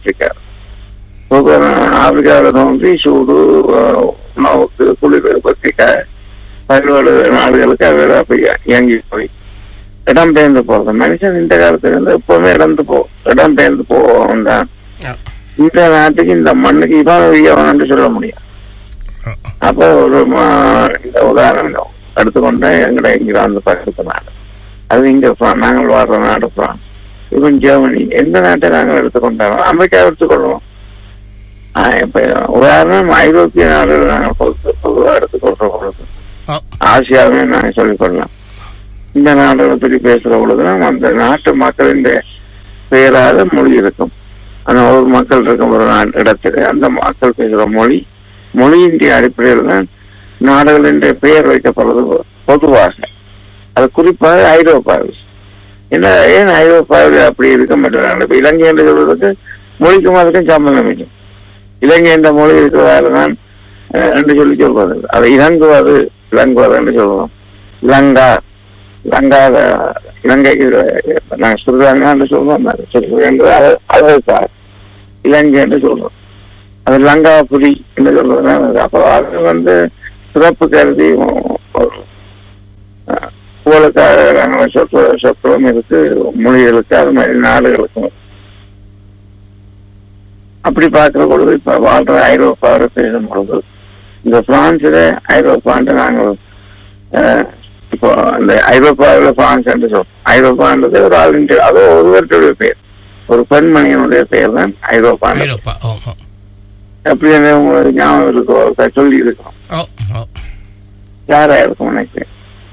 Africa பொதுவாக ஆப்பிரிக்காவில் தோன்றி சூடு அஹ், உணவுக்கு குளிர் பத்திரிக்கை பல்வேறு நாடுகளுக்கு அவர் அப்படி இயங்கி போய் இடம்பெயர்ந்து போறது மனுஷன் இந்த காலத்துல இருந்து எப்பவுமே இடந்து போ இடம்பெயர்ந்து போவோம் தான் ஆ. இந்த நாட்டுக்கு இந்த மண்ணுக்கு இவன் உரியவன் சொல்ல முடியும் ஆ. அப்போ ஒரு ம- இந்த உதாரணம் எடுத்துக்கொண்டா எங்கட இங்கிலாந்து பக்கத்து நாடு அது இங்க பிரான் நாங்கள் வாழ்ற நாடு பிரான் இவன் ஜெர்மனி எந்த நாட்டை நாங்கள் எடுத்துக்கொண்டாலும் அமெரிக்கா எடுத்துக்கொள்வோம் ஆஹ் இப்ப உதாரணம் ஐரோப்பிய நாடுகள் நாங்கள் பொது பொதுவாக எடுத்துக்கொள்ற பொழுது ஓ ஆசியாவே நாங்கள் சொல்லிக்கொள்ளலாம் இந்த நாடுகளை பற்றி பேசுற பொழுது நம்ம அந்த நாட்டு மக்களின் பெயராத மொழி இருக்கும் அந்த ஒரு மக்கள் இருக்கும் ஒரு நாட்டு இடத்துல அந்த மக்கள் பேசுற மொழி மொழியின் அடிப்படையில் தான் நாடுகளின் பெயர் வைக்கப்படுறது பொதுவாக அது குறிப்பாக ஐரோப்பாவில் என்ன ஏன் ஐரோப்பாவில் அப்படி இருக்க மாட்டேங்கிறாங்க இப்ப இலங்கை என்று சொல்றதுக்கு மொழிக்கும் அதுக்கும் சம்பந்தம் இல்லை இலங்கை என்ற மொழி இருக்கிறதால தான் அஹ், என்று சொல்லி சொல்வது அதை இலங்குவது இலங்குவது என்று சொல்லுவோம் இலங்கா லங்கா இலங்கைக்கு நாங்கள் ஸ்ரீலங்கா என்று சொல்றோம் என்று அளவுக்கா இலங்கை என்று சொல்றோம் அது லங்கா புலி என்று சொல்றது அப்போ அது வந்து சிறப்பு கருதி ஒரு அஹ், புகழுக்காக நாங்கள் சொற்ற சொற்களும் இருக்கு மொழிகளுக்கு அது மாதிரி நாடுகளுக்கும் இருக்கு. அப்படி பார்க்கிற பொழுது இப்ப வாழ்ற ஐரோப்பாவில் பேசும் பொழுது இந்த பிரான்ஸ்ல ஐரோப்பான்ட்டு நாங்கள் அஹ், இப்போ அந்த ஐரோப்பாவில் பிரான்ஸ் என்று சொல்றோம் ஐரோப்பான்றது ஒரு ஆளின் அது ஒருவருடைய பேர் ஒரு பெண்மணியினுடைய பெயர் தான் ஐரோப்பான் ஐரோப்பா ஓ ஓ அப்படி என்ன உங்களுக்கு ஞாபகம் இருக்கோ ஒருக்கா சொல்லி இருக்கோம் ஓ ஓ யாரா இருக்கும் நினைக்கிறேன்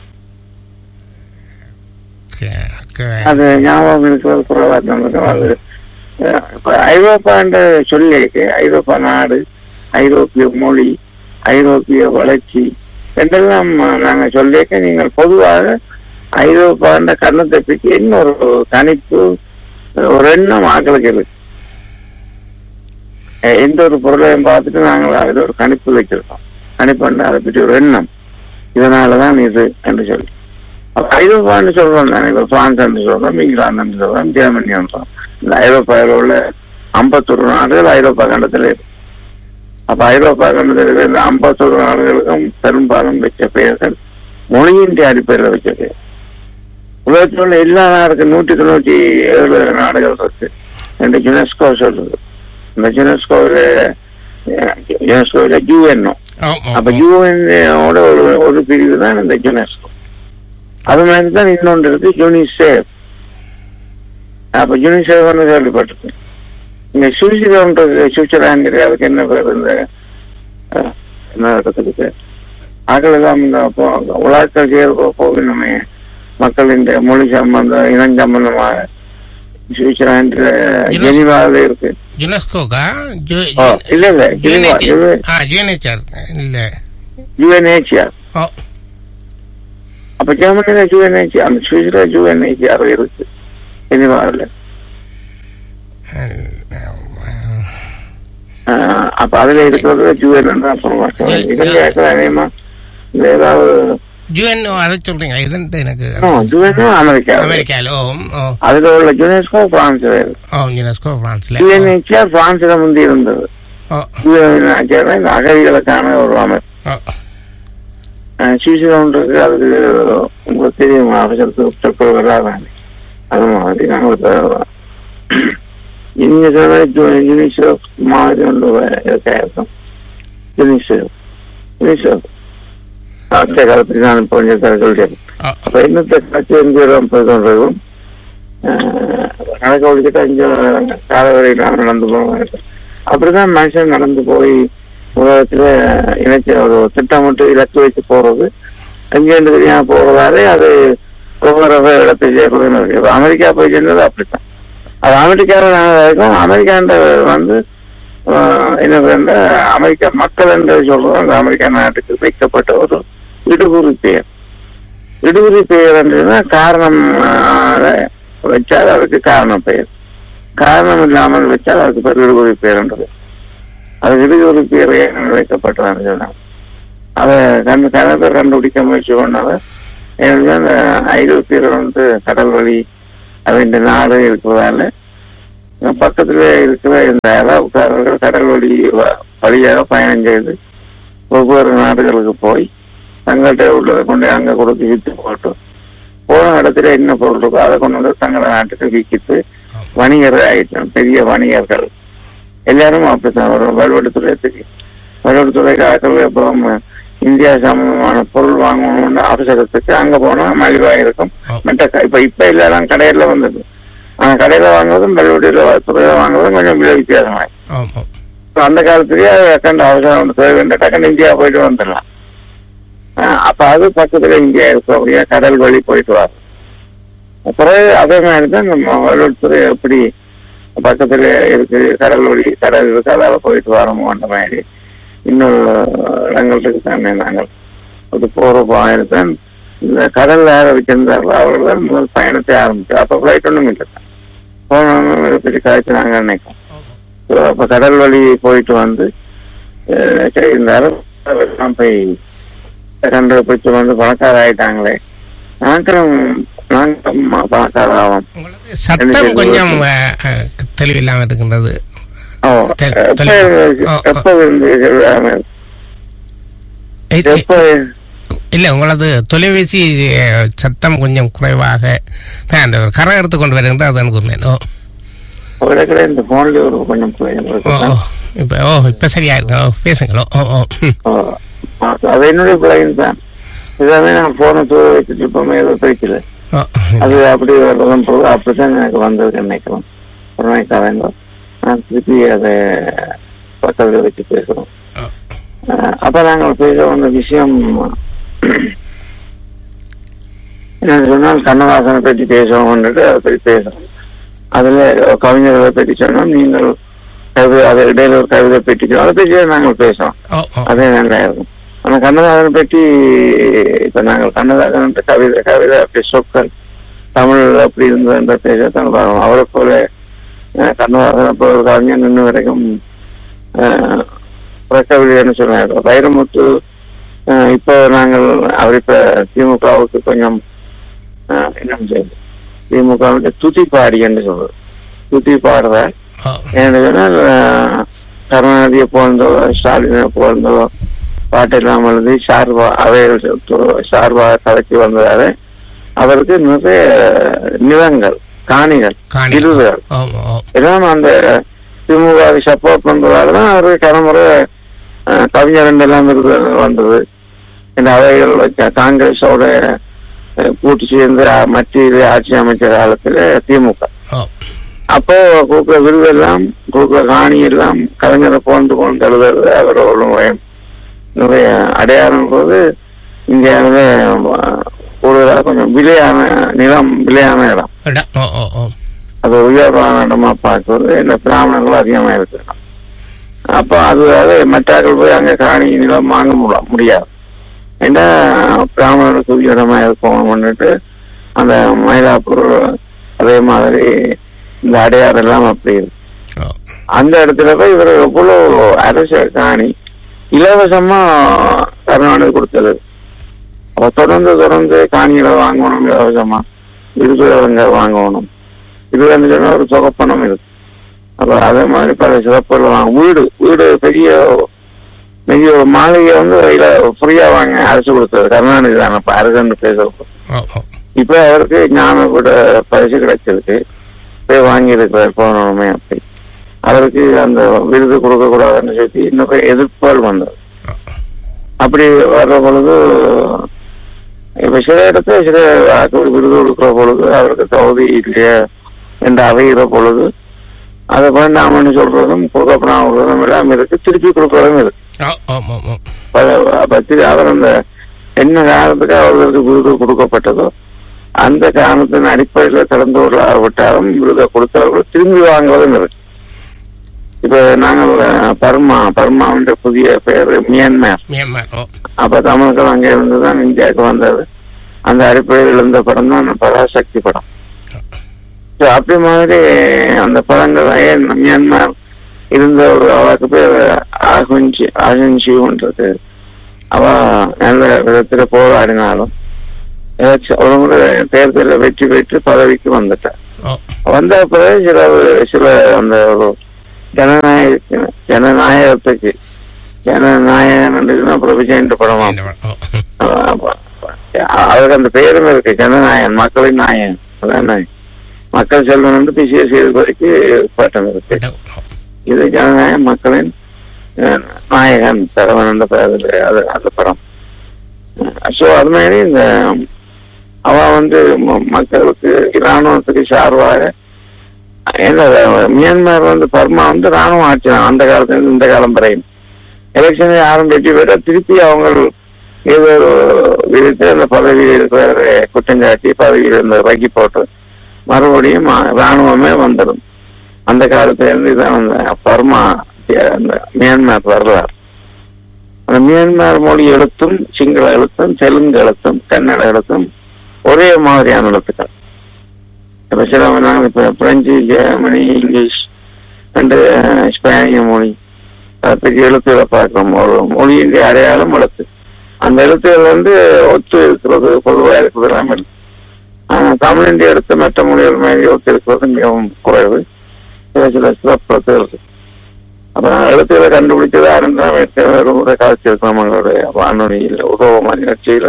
ஓகே ஓகே அது ஞாபகம் இருக்கிறது குறைவா தான் இருக்கும் அது அஹ், இப்ப ஐரோப்பான்ற சொல்லியிருக்கு ஐரோப்பா நாடு ஐரோப்பிய மொழி ஐரோப்பிய வளர்ச்சி என்றெல்லாம் நாங்க சொல்லியிருக்க நீங்கள் பொதுவாக ஐரோப்பான்ற கண்ணத்தை பற்றி இன்னொரு கணிப்பு ஒரு எண்ணம் ஆக்களுக்கு இருக்கு அஹ், எந்த ஒரு பொருளையும் பார்த்துட்டு நாங்கள் அதில் ஒரு கணிப்பு வச்சிருக்கோம் கணிப்பு அதை பற்றி ஒரு எண்ணம் இதனாலதான் இது என்று சொல்லி அப்ப ஐரோப்பான்னு சொல்றோம் தானே இப்ப பிரான்ஸ் என்று சொல்றோம் இங்கிலாந்து சொல்றோம் ஜெர்மனி சொல்றோம் இந்த ஐரோப்பாவில் உள்ள ஐம்பத்தொரு நாடுகள் ஐரோப்பா கண்டத்தில் இருக்கு அப்ப ஐரோப்பா கண்டத்தில் இருக்கிற இந்த ஐம்பத்தொரு நாடுகளுக்கும் பெரும்பாலும் வச்ச பெயர்கள் மொழியின் அடிப்படையில் வச்ச பெயர் உலகத்தில் உள்ள எல்லா நாடுக்கும் நூற்றி தொண்ணூற்றி ஏழு நாடுகள் இருக்கு என்று யுனெஸ்கோ சொல்றது இந்த யுனெஸ்கோவில் யுனெஸ்கோவில் யூஎன்ஓ ஓ அப்ப ஓ யூஎன்ஓட ஒரு ஒரு பிரிவு தான் இந்த யுனெஸ்கோ அது மாதிரி தான் இன்னொன்று இருக்கு யூனிசேஃப் அப்ப யூனிசேஃப் கேள்விப்பட்டிருக்கேன் இங்க சுவிட்சர்லாந்து சுவிட்சர்லாந்து அதுக்கு என்ன பேர் இந்த அஹ், என்ன இடத்துக்கு ஆக்கள் எல்லாம் இந்த போ- உலகத்தில் சேர்க்க போகணுமே மக்களின் மொழி சம்பந்தம் இனம் சம்பந்தமாக சுவிட்சர்லாந்து ஜெனிவாவில் இருக்கு யுனெஸ்கோக்கா ஜு- ஓ, இல்ல இல்ல ஜெனிவா யுனைடெட் ஆ யுனைடெட் இல்ல யுஎன்ஹெச்ஆர் ஓ அப்ப ஜெர்மனியில யூஎன்ஹெச்ஆர் அந்த சுவிஸ்ல யூஎன்ஹெச்ஆர் இருக்கு ஜெனிவாவில் ஆஹ் அப்ப அதுல இருக்கிறது யூஎன் தான் சொல்லுவாங்க இலங்கையாக்கள் அதிகமா இந்த ஏதாவது யுஎன் அதை சொல்றீங்க இதுன்ட்டு எனக்கு யூஎன் அமெரிக்கா அமெரிக்கால ஓ ஓ அதுல உள்ள யுனெஸ்கோ பிரான்ஸ்ல இருக்கு ஓ யுனெஸ்கோ பிரான்ஸ்ல யூஎன்ஹெச்ஆர் பிரான்ஸ்ல முந்தி இருந்தது ஓ யூஎன்ஹெச்ஆர் இந்த அகதிகளுக்கான ஒரு அமைப்பு ஓ ஆஹ் சுவிட்சர்லாந்துக்கு அதுக்கு உங்களுக்கு தெரியும் அவசரத்துக்கு சொற்கள் வராதானே அது மாதிரி நாங்கள் இப்ப நீங்க சொன்ன யூனிசெஃப் மாதிரி ஒன்று இருக்கும் யூனிசெஃப் யூனிசெஃப் அந்த காலத்துக்கு நான் இப்போ கொஞ்சம் சொல்லிட்டேன் ஓ அப்ப இன்னத்தை காட்சி எங்கேயும் போய்கொண்டிருக்கும் கணக்கு ஒழிக்கிட்ட இங்க காலவரை நான் நடந்து போவேன் அப்படிதான் மனுஷன் நடந்து போய் உலகத்துல இணைச்ச ஒரு திட்டமிட்டு இலக்கு வச்சு போறது அங்கேருந்து தெரியாம போறதாலே அது ஒவ்வொரு இடத்தை சேர்றதுன்னு இருக்கு இப்ப அமெரிக்கா போய் சேர்ந்தது அப்படித்தான் அது அமெரிக்காவில் நாங்கள் இருக்கோம் அமெரிக்கான்ற வந்து ஆஹ், என்ன வேண்ட அமெரிக்கா மக்கள் என்று சொல்றோம் அந்த அமெரிக்கா நாட்டுக்கு வைக்கப்பட்ட ஒரு இடுகுறி பெயர் இடுகுறி பெயர் என்றதுன்னா காரணம் ஆஹ், வச்சால் அதுக்கு காரணம் பெயர் காரணம் இல்லாமல் வச்சால் அதுக்கு பேர் இடுகுறி பெயர்ன்றது அது இடுகுறி பெயர் ஏன் வைக்கப்பட்டதுன்னு சொன்னாங்க அதை கண்டு கணத்தை கண்டுபிடிக்க முயற்சி பண்ணாங்க எனக்கு அந்த ஐரோப்பியர் வந்து கடல் வழி அப்படின்ற நாடு இருக்கிறதால பக்கத்துல இருக்கிற இந்த அரபுக்காரர்கள் கடல் வழி வ- வழியாக பயணம் செய்து ஒவ்வொரு நாடுகளுக்கு போய் தங்கள்கிட்ட உள்ளதை கொண்டு அங்க கொடுத்து வித்து போட்டு போன இடத்துல என்ன பொருள் இருக்கோ அதை கொண்டு வந்து தங்கள நாட்டுக்கு விற்கிட்டு வணிகர் ஆயிட்டான் பெரிய வணிகர்கள் எல்லாரும் அப்படித்தான் ஒரு வலுவட்டுத்துறையத்துக்கு வலுவட்டுத்துறைக்கு ஆக்கள் இப்போ இந்தியா சம்பந்தமான பொருள் வாங்கணும்னு அவசரத்துக்கு அங்க போனா மலிவா இருக்கும் மற்ற க- இப்ப இப்ப எல்லாரும் கடையில வந்தது ஆனா கடையில வாங்குறதும் வெள்ளுவட்டியில துறையில வாங்குறதும் கொஞ்சம் விலை வித்தியாசமாய் ஆம் ஆம் இப்ப அந்த காலத்துலயே கண்ட அவசரம் தேவையான டக்குன்னு இந்தியா போயிட்டு வந்துடலாம் ஆஹ் அப்ப அது பக்கத்துல இந்தியா இருக்கும் அப்படியே கடல் வழி போயிட்டு வரும் அப்புறம் அதே மாதிரி தான் நம்ம வலுவட்டுத்துறை எப்படி பக்கத்துல இருக்கு கடல் வழி கடல் இருக்கு அதால போயிட்டு வரோமோன்ற மாதிரி இன்னொரு இடங்களுக்கு தானே நாங்கள் அது போற பயணத்தான் இந்த கடல்ல யார வச்சிருந்தார்களோ அவர்கள் தான் முதல் பயணத்தை ஆரம்பிச்சு அப்ப ஃபிளைட் ஒண்ணும் இல்லை போனோம் பெரிய காய்ச்சி நாங்க நினைக்கிறோம் So, அப்ப கடல் வழி போயிட்டு வந்து அஹ், சரி இந்த அரசு போய் கண்டுபிடிச்சு வந்து பணக்கார ஆயிட்டாங்களே நாங்களும் நாங்களும் பணக்கார ஆவோம் உங்களது சத்தம் கொஞ்சம் அஹ், அஹ், தெளிவில்லாம இருக்கின்றது ஓ, தெ- எப்ப தெளிவு. ஓ, ஓ. எப்ப இருந்து இ- இ- எப்ப இல்ல உங்களது தொலைபேசி அஹ், சத்தம் கொஞ்சம் குறைவாக தான் அந்த ஒரு கரை எடுத்து கொண்டு வருகின்ற அது கூறினேன் ஓ இடத்துல இந்த போன்ல ஒரு கொஞ்சம் பிரயோஜனம் ஓ இருக்கு. ஓ இப்போ ஓ இப்போ சரியா இருக்கு ஓ பேசுங்களோ ஓ ஓ ம். ஓ, அது என்னுடைய பிள்ளைங்க தான் இதாவே நான் போனை தூர வச்சுட்டு இருப்போமே ஏதோ பேசல ஓ அது அப்படி வரதும் போது அப்படித்தான் எனக்கு வந்தது நினைக்கிறோம் புறநாய்க்காரங்க நான் திருப்பி அதை பக்கத்தில் வச்சு பேசுறோம் ஓ. அஹ் அப்ப நாங்கள் பேச வந்த விஷயம் என்ன சொன்னால் கண்ணதாசனை பற்றி பேசுவோம்ன்றது அதை பற்றி பேசுறோம் அதுல கவிஞர்களை பற்றி சொன்னோம் நீங்கள் கவிதை அதை இடையில ஒரு கவிதை பற்றி சொன்னோம். அதை பற்றி நாங்கள் பேசுறோம் ஓ ஓ அதே நல்லா இருக்கும் ஆனா கண்ணதாசனை பற்றி இப்ப நாங்கள் கண்ணதாசன் கவிதை கவிதை அப்படி சொற்கள் தமிழ் அப்படி இருந்த பேச தான் பார்க்கணும் அவரை போல அஹ், கண்ணதாசனை போல ஒரு கவிஞர் நின்று வரைக்கும் அஹ், புறக்கவிதைன்னு சொன்னார் வைரமுத்து அஹ், இப்போ நாங்கள் அவர் இப்ப திமுகவுக்கு கொஞ்சம் அஹ், என்ன செய்யுது திமுக துதி பாடி என்று சொல்றது துதி பாடுறார் ஓ ஏன்னு சொன்னால் அஹ், கருணாநிதியை போன்றோ ஸ்டாலினை போன்றோ பாட்டெல்லாம் எழுதி சார்பா அவைகள் சொத்து- சார்பாக கலக்கி வந்ததால அவருக்கு நிறைய நிலங்கள் காணிகள் காணி விருதுகள் ஓ ஓ எல்லாம் அந்த திமுக சப்போர்ட் பண்றதால தான் அவருக்கு கடமுறை அஹ், கவிஞர் எல்லாம் விருது வந்தது இந்த அவைகள் வச்ச காங்கிரஸோட அஹ், கூட்டு சேர்ந்து அஹ், மத்தியில் ஆட்சி அமைச்ச காலத்துல திமுக ஓ அப்போ கொடுக்குற விருது எல்லாம் கொடுக்குற காணி எல்லாம் கலைஞரை போன்று கொண்டு எழுதுறது அவரோட நுழையும். நிறைய அடையாளம் போது இந்தியாவில் கூடுதலாக கொஞ்சம் விலையான நிலம் விலையான இடம் இடம். ஓ ஓ ஓ அது உயர்வான இடமா பார்க்கறது இந்த பிராமணர்கள் அதிகமாக இருக்கு அப்போ அது அது மற்றாக்கள் போய் அங்கே காணி நிலம் வாங்க முடி- முடியாது ஏன்னா பிராமணர்களுக்கு உரிய இடமா இருக்கணும்னுட்டு அந்த மயிலாப்பூர் அதே மாதிரி இந்த அடையாறு எல்லாம் அப்படி இருக்கு ஓ அந்த இடத்துல போய் இவர் எவ்வளவு அரசு காணி இலவசமா கருணாநிதி கொடுத்தது அப்ப தொடர்ந்து தொடர்ந்து காணிகளை வாங்கணும் இலவசமா விருதுகளை வாங்கணும் இது வந்து சொன்னா ஒரு தொகைப்பணம் இருக்கு அப்ப அதே மாதிரி பல சிறப்புகள் வாங்க வீடு வீடு பெரிய பெரிய ஒரு மாளிகை வந்து இதுல ஃப்ரீயா வாங்க அரசு கொடுத்தது கருணாநிதி தான் அப்ப அரசு பேசுறப்போ ஓ ஓ இப்ப அவருக்கு ஞான கூட பரிசு கிடைச்சிருக்கு போய் வாங்கி இருக்கிறார் போனோமே அப்படி அவருக்கு அந்த விருது கொடுக்க கூடாதுன்னு சொல்லி இன்னும் எதிர்ப்புகள் வந்தது அப்படி வர்ற பொழுது இப்ப சில இடத்துல சில ஆட்கள் விருது கொடுக்கிற பொழுது அவருக்கு தகுதி இல்லையா என்று அவைகிற பொழுது அதை வேண்டாம்னு சொல்றதும் கொடுக்கப்படாம எல்லாம் இருக்கு திருப்பி கொடுக்கறதும் இருக்கு ஓ ஓ ஓ ஓ ப- பத்தி அவர் அந்த என்ன காரணத்துக்கு அவர்களுக்கு விருது கொடுக்கப்பட்டதோ அந்த காரணத்தின் அடிப்படையில் திறந்தவர்களாக விட்டாலும் விருதை கொடுத்தவர்கள் திரும்பி வாங்குவதும் இருக்கு இப்ப நாங்கள் அஹ், பர்மா பர்மாவின்ற புதிய பெயர் மியான்மர் மியான்மர் ஓ அப்ப தமிழர்கள் அங்கே இருந்து தான் இந்தியாவுக்கு வந்தது அந்த அடிப்படையில் எழுந்த படம் தான் பராசக்தி படம் So, அப்படி மாதிரி அந்த படங்கள் ஏன் மியான்மர் இருந்த ஒரு அவளுக்கு பேர் ஆகுஞ்சி ஆகுஞ்சின்றது அவ நல்ல விதத்துல போராடினாலும் election- ஒரு முறை தேர்தலில் வெற்றி பெற்று பதவிக்கு வந்துட்டார் ஓ வந்த பிறகு சில சில அந்த ஒரு ஜனநாயக ஜனநாயகத்துக்கு ஜனநாயகன் அப்புறம் விஜயன் படம் இந்த படம். ஓ அவருக்கு அந்த பேரும் இருக்கு ஜனநாயகன் மக்களின் நாயகன் அதானே மக்கள் செல்வன் வந்து பிசிய சேதுபதிக்கு பட்டம் இருக்கு படம். ஓ. இது ஜனநாயக மக்களின் அஹ், நாயகன் தலைவன் அந்த பேரில் அது அந்த படம் ஸோ அது மாதிரி இந்த அவ வந்து ம- மக்களுக்கு இராணுவத்துக்கு சார்பாக என்ன மியான்மர் வந்து பர்மா வந்து ராணுவ ஆட்சி தான் அந்த காலத்துல இருந்து இந்த காலம் வரையும் எலெக்ஷன் யாரும் வெற்றி பெற்ற திருப்பி அவங்க ஏதோ ஒரு விதத்தில் அந்த பதவியில் இருக்கிற குற்றம் சாட்டி பதவியில் இருந்த வகி போட்டு மறுபடியும் ஆ- ராணுவமே வந்துடும் அந்த காலத்துல இருந்து இதான் அந்த பர்மா அந்த மியான்மர் வரலாறு அந்த மியான்மர் மொழி எழுத்தும் சிங்கள எழுத்தும் தெலுங்கு எழுத்தும் கன்னட எழுத்தும் ஒரே மாதிரியான எழுத்துக்கள் இப்ப சில நாங்கள் இப்ப பிரெஞ்சு ஜெர்மனி இங்கிலீஷ் ரெண்டு அஹ், ஸ்பானிய மொழி அதை பற்றி எழுத்துக்களை பார்க்கிறோம் ஒரு மொழியின் அடையாளம் எழுத்து அந்த எழுத்துக்கள் வந்து ஒத்து இருக்கிறது பொதுவாக இருக்கிறது எல்லாம் இருக்கு ஆனா தமிழின் எழுத்து மற்ற மொழிகள் மாதிரி ஒத்து இருக்கிறது மிகவும் குறைவு சில சில சிறப்பு இருக்கு அப்புறம் எழுத்துக்களை கண்டுபிடிச்சது யாருன்னா ஒரு முறை காய்ச்சிருக்கோம் நம்மளுடைய வானொலியில் உதவமா நிகழ்ச்சியில்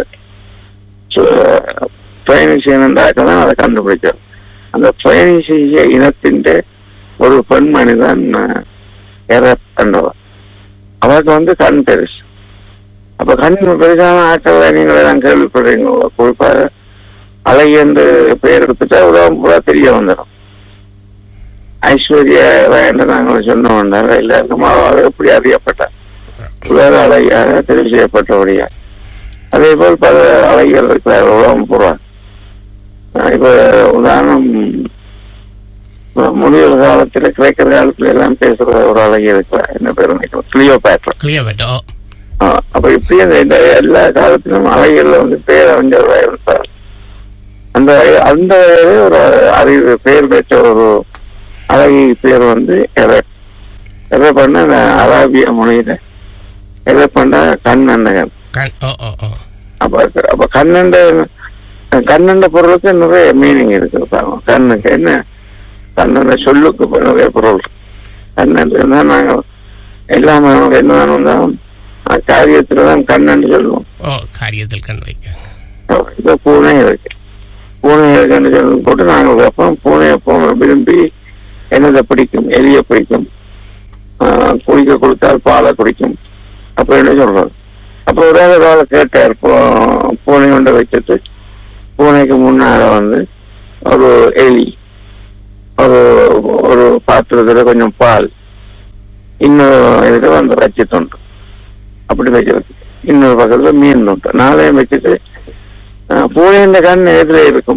பயணிசீன் என்றாக்க தான் அதை கண்டுபிடிச்சார் அந்த பயணிசீய இனத்தின் ஒரு பெண்மணி தான் கண்டவர் அவருக்கு வந்து கண் பெருசு அப்ப கண் பெருசான ஆட்கள் நீங்கள் எல்லாம் கேள்விப்படுறீங்க குறிப்பாக அழகி என்று பெயர் எடுத்துட்டா உலகம் பூரா தெரிய வந்துடும் ஐஸ்வர்யா என்று நாங்கள் சொன்னோம் எல்லாருக்கும் அவள் எப்படி அறியப்பட்டார் உலக அழகியாக தெரிவு செய்யப்பட்டபடியா அதே போல் பல அழகிகள் இருக்கிறார் உலகம் பூரா அஹ் இப்ப உதாரணம் இப்ப முனிவர் காலத்துல கிரேக்கர் காலத்துல எல்லாம் பேசுற ஒரு அழகி இருக்கிறார் என்ன பேர் நினைக்கிறோம் கிளியோ பேட்டர் கிளியர் பட் ஓ அப்ப இப்படி அந்த இந்த எல்லா காலத்திலும் அழகியல்ல வந்து பேர் அறிஞர்களாக இருந்தார் அந்த அந்த வகையிலே ஒரு அறிவு பேர் பெற்ற ஒரு அழகி பேர் வந்து எதை எதை பண்ண அந்த அராபிய மொழியில எதை பண்ண கண்ணண்ணகன் கண் ஓ ஓ ஓ அப்ப அப்ப கண்ணண்ட கண்ணண்ட பொருளுக்கு நிறைய மீனிங் இருக்கு பாருங்க கண்ணுக்கு என்ன கண்ணண்ட சொல்லுக்கு இப்ப நிறைய பொருள் இருக்கு. கண்ணன் தான் நாங்க எல்லாமே நமக்கு என்ன வேணும் காரியத்துல தான் கண்ணன்னு சொல்லுவோம் ஓ காரியத்தில் கண் வைக்க இப்ப பூனை இருக்கு பூனை இருக்குன்னு சொல்லி போட்டு நாங்கள் வைப்போம் பூனை எப்பவும் விரும்பி என்னதை பிடிக்கும் எலிய பிடிக்கும் ஆஹ் குடிக்க கொடுத்தால் பாலை குடிக்கும் அப்படின்னு சொல்றது அப்ப ஒரு ஆள் கேட்டார் பூ- பூனை கொண்டு வச்சுட்டு பூனைக்கு முன்னால வந்து ஒரு எலி ஒரு ஒரு பாத்திரத்துல கொஞ்சம் பால் இன்னொரு இதுல வந்து வச்சு தொண்டு அப்படி வச்சிருக்கு இன்னொரு பக்கத்துல மீன் தொண்டு நாளையும் வச்சுட்டு ஆஹ் பூனையின் கண் எதுல இருக்கும்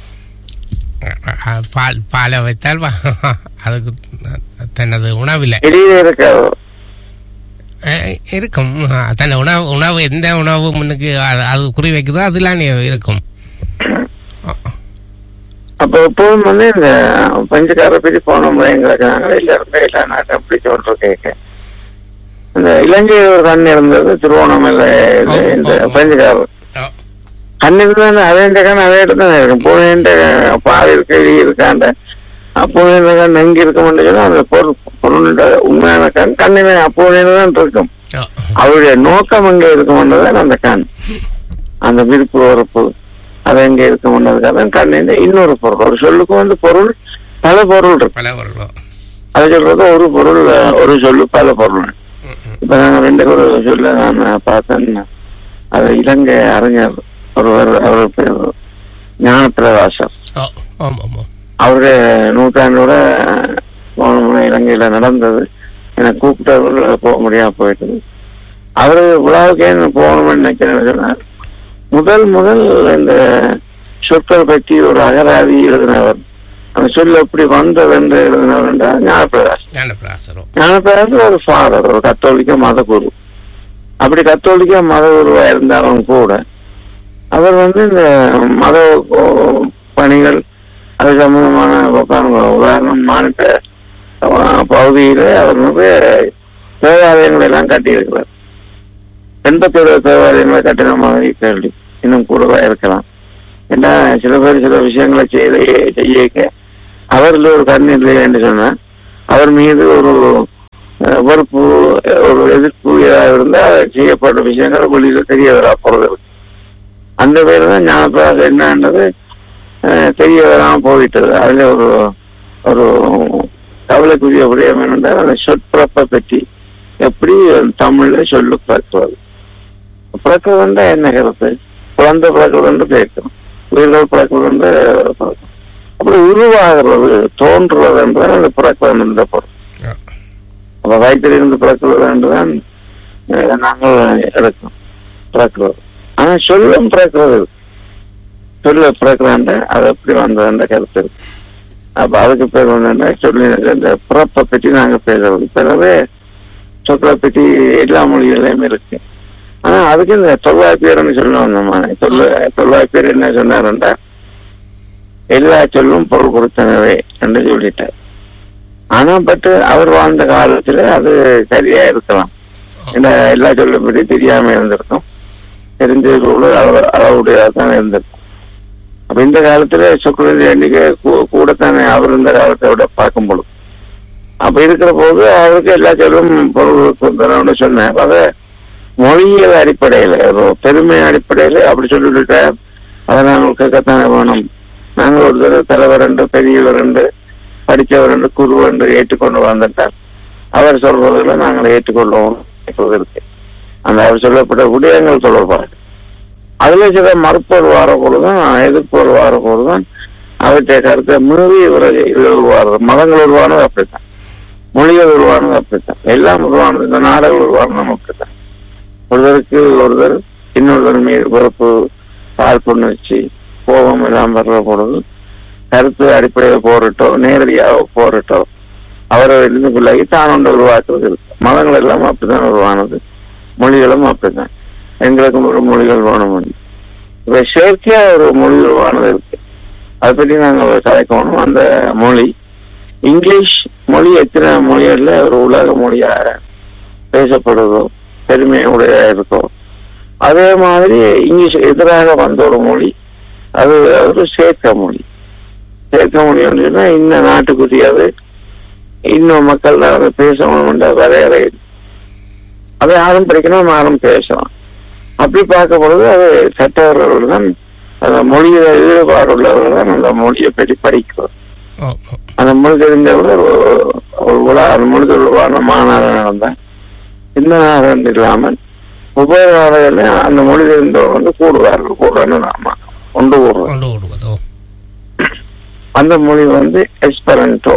அஹ், பால் பாலை வைத்தால் வா- அதுக்கு தனது உணவில் வெளியில இருக்காது இருக்கும் அஹ், தன் உணவு உணவு எந்த உணவு முன்னுக்கு அது- அது குறி வைக்குதோ அதெல்லாம் இருக்கும் அப்ப எப்பவும் வந்து இந்த பஞ்சக்கார பற்றி போன முறைங்களுக்கு நாங்கள் எல்லாருமே எல்லா நாட்டம் அப்படி சொல்ற கேட்க இந்த இலங்கை ஒரு கண் இருந்தது திருவோணமலை இது, இந்த பஞ்சக்காரர் ஓ, கண்ணுக்கு தான் அதே கண் அதே இடத்துல தான் இருக்கும் பூனைன்ற பால் இருக்கு எலி இருக்காண்ட பூனைன்ற கண் எங்க இருக்கும்னு சொன்னா அந்த பொருள் பொருளோட உண்மையான கண் கண்ணில பூனையில தான் இருக்கும் ஓ, அவருடைய நோக்கம் எங்க இருக்கும்ன்றதான் அந்த கண் அந்த விருப்பு உறுப்பு அது எங்க இருக்கும்ன்றதுக்காக கண்ணின் இன்னொரு பொருள் ஒரு சொல்லுக்கு வந்து பொருள் பல பொருள் இருக்கு பல பொருளோ அது சொல்றது ஒரு பொருள் ஒரு சொல்லு பல பொருள் ம், ம். இப்ப நாங்க ரெண்டு ஒரு சொல்ல நான் பார்த்தேன் அது இலங்கை அறிஞர் ஒருவர் அவர் பேர் ஞானப்பிரகாசர் ஓ ஆமாம் ஆமாம் அவருடைய நூற்றாண்டோட போன முறை இலங்கையில நடந்தது எனக்கு கூப்பிட்டவர்கள் போக முடியாம போயிட்டது அவரு விழாவுக்கே நான் போகணும்னு நினைக்கிறேன்னு சொன்னார் முதல் முதல் இந்த சொற்கள் பற்றி ஒரு அகராதி எழுதினவர் அந்த சொல் எப்படி வந்தது என்று எழுதினவர் என்றால் ஞானப்பிரகாசம் ஞானப்பிராசரோ ஞானப்பிரகாசம் ஒரு ஃபாதர் ஒரு கத்தோலிக்க மதகுரு அப்படி கத்தோலிக்க மதகுருவா இருந்தாலும் கூட அவர் வந்து இந்த மத ஓ- பணிகள் அது சம்பந்தமான பாருங்க, உதாரணம் மாநில பகுதியில அவர் நிறைய தேவாலயங்கள் எல்லாம் கட்டியிருக்கிறார் எண்பத்தேழு தேவாலயங்களை கட்டின மாதிரி கேள்வி இன்னும் கூடவா இருக்கலாம் ஏன்னா சில பேர் சில விஷயங்களை செய்ய செய்ய அவரில் ஒரு கண் இல்லைன்னு சொன்னா அவர் மீது ஒரு அஹ், வெறுப்பு அஹ், ஒரு எதிர்ப்பு ஏதாவது இருந்தால் அதை செய்யப்பட்ட விஷயங்கள் வெளியில தெரிய வரா போறது அந்த பேர் தான் ஞாபகம் என்னன்றது அஹ், தெரிய வராம போயிட்டது அதுல ஒரு ஒரு கவலைக்குரிய விடயம் என்னென்றால் அந்த சொற்பிறப்பை பற்றி எப்படி தமிழ்ல சொல்லு பிறக்குவது பிறக்குவதுன்றா என்ன கருத்து குழந்தை பிறக்குவதுன்று கேட்கும் உயிர்கள் பிறக்குவதுன்று பிறக்கும். அப்படி உருவாகிறது தோன்றுவது என்றால் அந்த பிறக்குவது என்ற பொருள் ஆ. அப்ப வயிற்றிலிருந்து பிறக்குவது என்றுதான் அஹ், நாங்கள் எடுக்கிறோம் பிறக்கிறது ஆனா சொல்லும் பிறக்கிறது இருக்கு. சொல்ல பிறக்கிறாண்ட அது எப்படி வந்ததுன்ற கருத்து இருக்கு அப்ப அதுக்கு பேர் வந்து சொல்லி இந்த பிறப்பை பற்றி நாங்க பேசுறது பிறகு சொற்களை பற்றி எல்லா மொழிகளையும் இருக்கு ஆனா அதுக்கு இந்த தொல்வாய்ப்பியர்னு சொல்ல வந்தோமா தொல்ல தொல்வாய்ப்பியர் என்ன சொன்னாருன்றா எல்லா சொல்லும் பொருள் கொடுத்தனவே என்று சொல்லிட்டார் ஆனா பட் அவர் வாழ்ந்த காலத்துல அது சரியா இருக்கலாம் ஏன்னா எல்லா சொல்லும் பற்றி தெரியாம இருந்திருக்கும் தெரிஞ்சது அளவு அளவுடையதாக தான் இருந்திருக்கும் அப்ப இந்த காலத்துல சொற்களின் எண்ணிக்கை கூ- கூடத்தானே அவர் இந்த காலத்தை விட பார்க்கும் பொழுது அப்ப இருக்கிற போது அவருக்கு எல்லா சொல்லும் பொருள் சொன்னேன் அதை மொழியியல் அடிப்படையில ஒரு பெருமை அடிப்படையில அப்படி சொல்லிட்டு அதை நாங்கள் கேட்கத்தானே வேணும் நாங்கள் ஒரு தடவை தலைவர் என்று பெரியவர் என்று படித்தவர் என்று குரு என்று ஏற்றுக்கொண்டு வந்துட்டார் அவர் சொல்றதுல நாங்கள் ஏற்றுக்கொள்வோம் இப்போது இருக்கு அந்த அவர் சொல்லப்பட்ட விடயங்கள் தொடர்பாக அதுல சில மறுப்போர் வார பொழுதும் எதிர்ப்போர் வார பொழுதும் அவற்றை கருத்தை மீறி இவர்கள் இது உருவாகிறது மதங்கள் உருவானது அப்படித்தான் மொழிகள் உருவானது அப்படித்தான் எல்லாம் உருவானது இந்த நாடுகள் உருவானதும் அப்படித்தான் ஒருத்தருக்கு ஒருத்தர் இன்னொருத்தர் மீது பொறுப்பு காழ்ப்புணர்ச்சி கோபம் எல்லாம் வர்ற பொழுது கருத்து அடிப்படையில் போரிட்டோ நேரடியாக போரிட்டோ அவரை இருந்து பிள்ளைக்கு தான் ஒன்று உருவாக்குறது இருக்கு மதங்கள் எல்லாம் அப்படித்தான் உருவானது மொழிகளும் அப்படித்தான் எங்களுக்கும் ஒரு மொழிகள் வேணும் இப்ப செயற்கையா ஒரு மொழி உருவானது இருக்கு அதை பற்றி நாங்கள் கலைக்கணும் அந்த மொழி இங்கிலீஷ் மொழி எத்தனை மொழிகள்ல ஒரு உலக மொழியாக பேசப்படுதோ பெருமையுடைய இருக்கோ அதே மாதிரி இங்கிலீஷ் எதிராக வந்த ஒரு மொழி அது ஒரு சேர்க்க மொழி சேர்க்க மொழி சொன்னா இந்த நாட்டுக்குரியது இன்னும் மக்கள் தான் அதை பேசணும்ன்ற வரையறை இருக்கு. அதை யாரும் படிக்கணும் யாரும் பேசலாம் அப்படி பார்க்க பொழுது அது கற்றவர்கள் தான் அந்த மொழியில ஈடுபாடு உள்ளவர்கள் தான் அந்த மொழியை பற்றி படிக்கிறோம் ஓ ஓ அந்த மொழி தெரிஞ்சவர்கள் ஒரு- ஒரு விழா அந்த மொழி தொடர்பான மாநாடு நடந்தேன் இந்த நாடு இல்லாமல் ஒவ்வொரு நாடுகளிலும் அந்த மொழி தெரிந்தவர்கள் வந்து கூடுவார்கள் கூடுறன்னு நாம கொண்டு கூடுறோம் கொண்டு விடுவதோ அந்த மொழி வந்து எஸ்பரண்டோ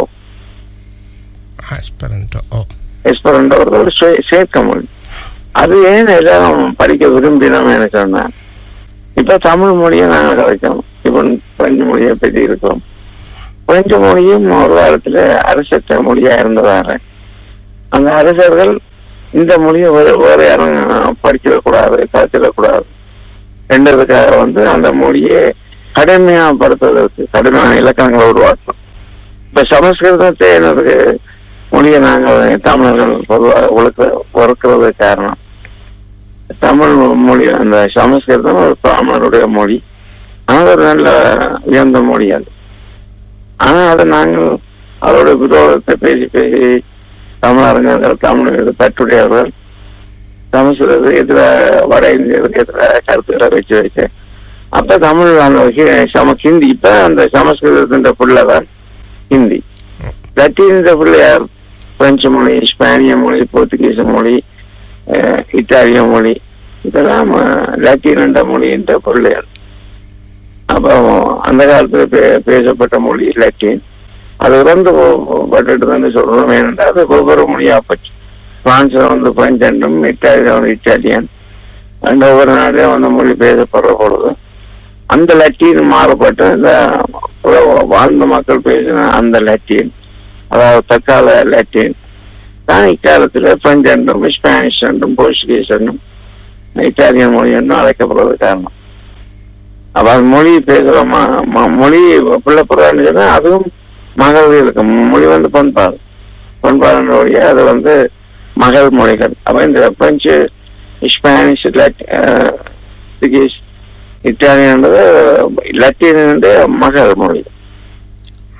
ஆஸ்பரண்டோ ஓ எஸ்பரண்டோ ஒரு சே- சேர்க்க மொழி அது ஏன் எல்லாரும் படிக்க விரும்பினோம் சொன்னா இப்ப தமிழ் மொழியை நாங்கள் கலைக்கிறோம் இப்ப பிரெஞ்சு மொழியை பற்றி இருக்கிறோம் பிரெஞ்சு மொழியும் ஒரு காலத்துல அரசற்ற மொழியா இருந்ததால அந்த அரசர்கள் இந்த மொழியை வேற- வேற யாரும் படிச்சிடக்கூடாது கலைச்சிடக்கூடாது என்றதுக்காக வந்து அந்த மொழியை கடுமையாப்படுத்துவதற்கு கடுமையான இலக்கணங்களை உருவாக்கும் இப்ப சமஸ்கிருதத்தை எனக்கு மொழியை நாங்கள் தமிழர்கள் பொதுவாக ஒழுக்க ஒறுக்கிறது காரணம் தமிழ் மொழி அந்த சமஸ்கிருதம் ஒரு தமிழருடைய மொழி ஆனால் ஒரு நல்ல உயர்ந்த மொழி அது ஆனா அதை நாங்கள் அதோட விரோதத்தை பேசி பேசி தமிழறிஞர்கள் தமிழ் பற்றுடையவர்கள் சமஸ்கிருதத்துக்கு எதிராக வட இந்தியருக்கு எதிராக கருத்துக்களை வச்சு வச்சு அப்ப தமிழ் அந்த ஹி- சம ஹிந்தி இப்ப அந்த சமஸ்கிருதத்தின் பிள்ளைதான் ஹிந்தி லத்தீன் பிள்ளையார் பிரெஞ்சு மொழி ஸ்பானிய மொழி போர்த்துகீச மொழி அஹ், இத்தாலிய மொழி இதெல்லாம் அஹ், லத்தீன் என்ற மொழி என்ற பிள்ளையார் அப்போ அந்த காலத்துல பே- பேசப்பட்ட மொழி லத்தீன் அது இறந்து பட்டுட்டு தான் சொல்றோம் ஏனென்றால் அது ஒவ்வொரு மொழியா போச்சு பிரான்ஸ்ல வந்து பிரெஞ்சு என்றும் இத்தாலியில வந்து இத்தாலியன் அந்த ஒவ்வொரு நாட்டிலும் அந்த மொழி பேசப்படுற பொழுது அந்த லத்தீன் மாறுபட்டு இந்த உலக- வாழ்ந்த மக்கள் பேசின அந்த லத்தீன் அதாவது தற்கால லத்தீன் தான் இக்காலத்துல பிரெஞ்சு என்றும் ஸ்பானிஷ் என்றும் போர்ச்சுகீஸ் என்றும் இத்தாலியன் மொழி என்றும் அழைக்கப்படுறது காரணம் அப்ப அந்த மொழி பேசுற ம- ம- மொழி பிள்ளைப்படுறான்னு சொன்னா அதுவும் மகள் இருக்கு மொழி வந்து பண்பாடு பண்பாடு வழியா அது வந்து மகள் மொழிகள் அப்ப இந்த பிரெஞ்சு ஸ்பானிஷ் லட்- அஹ், போர்த்துகீஸ் இத்தாலியன்றது லத்தீன் மகள் மொழி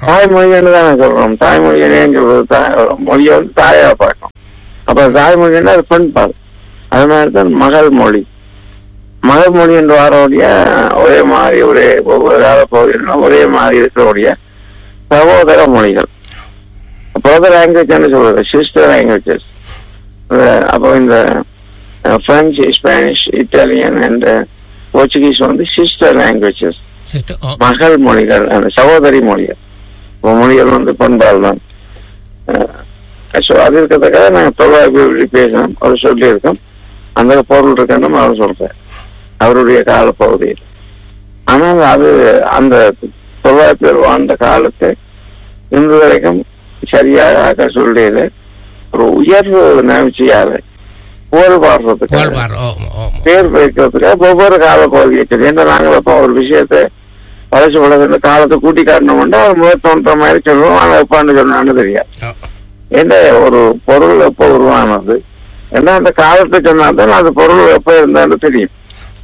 தாய்மொழின்னு தானே சொல்றோம் தாய்மொழியனேன்னு சொல்றது தாய் மொழியை வந்து தாயா பார்க்கணும் அப்ப தாய்மொழின்னா அது பெண் பால் அது மாதிரி தான் மகள் மொழி மகள் மொழி என்று வரக்கூடிய ஒரே மாதிரி ஒரே ஒவ்வொரு காலப்பகுதியிலும் ஒரே மாதிரி இருக்கக்கூடிய சகோதர மொழிகள் பிரதர் லாங்குவேஜ் சொல்றது சிஸ்டர் லாங்குவேஜஸ் அப்போ இந்த French Spanish Italian and Portuguese வந்து சிஸ்டர் லாங்குவேஜஸ் சிஸ்டர் ஓ மகள் மொழிகள் அந்த சகோதரி மொழிகள் இப்போ மொழிகள் வந்து பண்பால் தான் ஸோ அது இருக்கிறதுக்காக நாங்கள் தொழிலாளி பேசணும் அவர் சொல்லியிருக்கோம் அந்த பொருள் இருக்குன்னு அவர் சொல்றேன் அவருடைய காலப்பகுதியில் ஆனால் அது அந்த தொள்ளாயிரத்தி பேர் வாழ்ந்த காலத்தை இன்று வரைக்கும் சரியாக சொல்லியது ஒரு உயர்வு நிகழ்ச்சியாக புகழ் பாடுறதுக்கு புகழ்வார் ஓ ஓ பேர் வைக்கிறதுக்கு ஒவ்வொரு கால பகுதியை சரி ஏன்னா நாங்கள் இப்போ ஒரு விஷயத்தை வளர்ச்சி உலகத்துல காலத்தை கூட்டி காட்டணும்னா அது முதல் தோன்ற மாதிரி சொல்லுவோம் ஆனால் எப்பான்னு சொன்னான்னு தெரியாது ஓ ஏன்னா ஒரு பொருள் எப்போ உருவானது ஏன்னா அந்த காலத்தை சொன்னாதான் அந்த பொருள் எப்போ இருந்தான்னு தெரியும்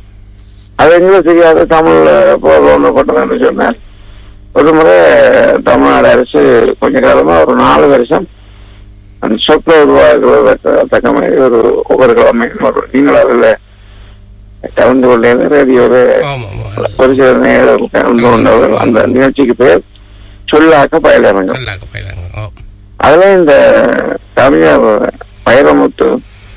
அது எங்களுக்கு தெரியாது தமிழ்ல எப்போ ஒன்றுபட்டதுன்னு சொன்னார் ஒரு முறை தமிழ்நாடு அரசு கொஞ்ச காலமா ஒரு நாலு வருஷம் அந்த சொத்தை உருவாக்குறதுக்கு தக்க மாதிரி ஒரு ஒவ்வொரு கிழமையும் ஒரு நீங்கள் அதில் கலந்து கொண்டேன் ரேடியோவில் ஆமாம் ஆமாம் ஒரு சில நேரம் கலந்து கொண்டவர் அந்த நிகழ்ச்சிக்கு பேர் சொல்லாக்க பயிலரங்கம் நல்லாக்க போயிடாங்க ஓ அதுல இந்த கவிஞர் வைரமுத்து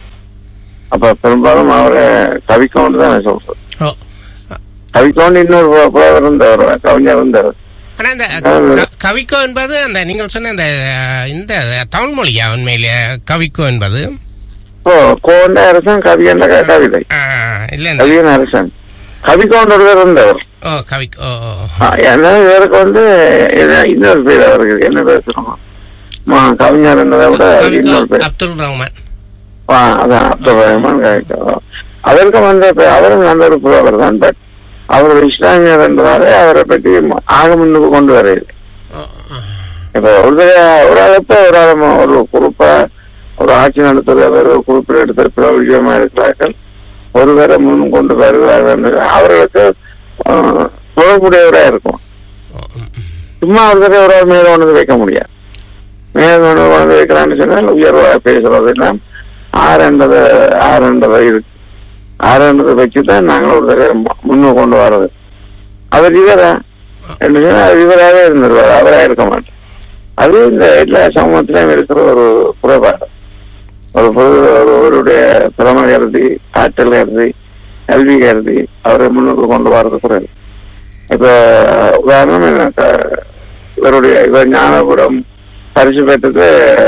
அப்ப பெரும்பாலும் அவரை கவிக்கோண்டு தான் சொல்றேன் ஓ கவிக்கோண்டு இன்னொரு பு- புலவர் இருந்தவர் கவிஞர் இருந்தவர் ஆனா இந்த க- கவிக்கோ என்பது அந்த நீங்கள் சொன்ன இந்த அஹ், இந்த தமிழ் மொழியா உண்மையிலே கவிக்கோ என்பது இப்போ கோண்ட அரசன் கவியண்ட க- கவிதை ஆஹ், இல்ல இந்த கவியன் அரசன் கவிக்கோண்டு ஒருவர் இருந்தவர் ஓ கவிக்கோ ஓ ஓ ஆ, ஏன்னா இவருக்கு வந்து இது- இன்னொரு பேர் அவருக்கு என்ன பேர் சொல்லுவோம் மா கவிஞர் என்றதை விட கவிக்கோ இன்னொரு பேர் அப்துல் ரஹ்மான் ஆ, அதான் அப்துல் ரஹ்மான் கவிக்கோ அவருக்கு வந்து இப்ப அவரும் நல்ல ஒரு புலவர் தான் பட் அவர் இஸ்லாமியர் என்றதாலே அவரை பற்றி ஆக முன்னுக்கு கொண்டு வரையில ஓ, ஆ. இப்ப ஒரு தடவை- ஒரு ஆளப்ப ஒரு ஆள் ம- ஒரு குறிப்பா ஒரு ஆட்சி நடத்துறவர் ஒரு குறிப்பிட எடுத்த பிரபலியமா இருக்கிறார்கள் ஒருவரை முன் கொண்டு வருவார்கள் என்று அவர்களுக்கு ஆ, தொடர்புடையவரா இருக்கும் ஓ, ம், ம். சும்மா ஒரு தடவை ஒரு ஆள் மேல கொண்டு வந்து வைக்க முடியாது மேல கொண்டு வந்து வைக்கிறான்னு சொன்னால் உயர்வா பேசுறது எல்லாம் ஆறுன்றது ஆறுன்றது இருக்கு ஆறுன்றதை வச்சுதான் நாங்கள் ஒரு தடவை மு- முன்னுக்கு கொண்டு வர்றது அவர் இவரா என்று சொன்னா அவர் இவராகவே இருந்துருவார் அவரா இருக்க மாட்டார் அது இந்த எல்லா சமூகத்திலும் இருக்கிற ஒரு குறைபாடு ஒரு பொது ஒருவருடைய திறமை கருதி ஆற்றல் கருதி கல்வி கருதி அவரை முன்னுக்கு கொண்டு வர்றது குறைவு இப்ப உதாரணம் எனக்கு இவருடைய இவர் ஞானபுரம் பரிசு பெற்றது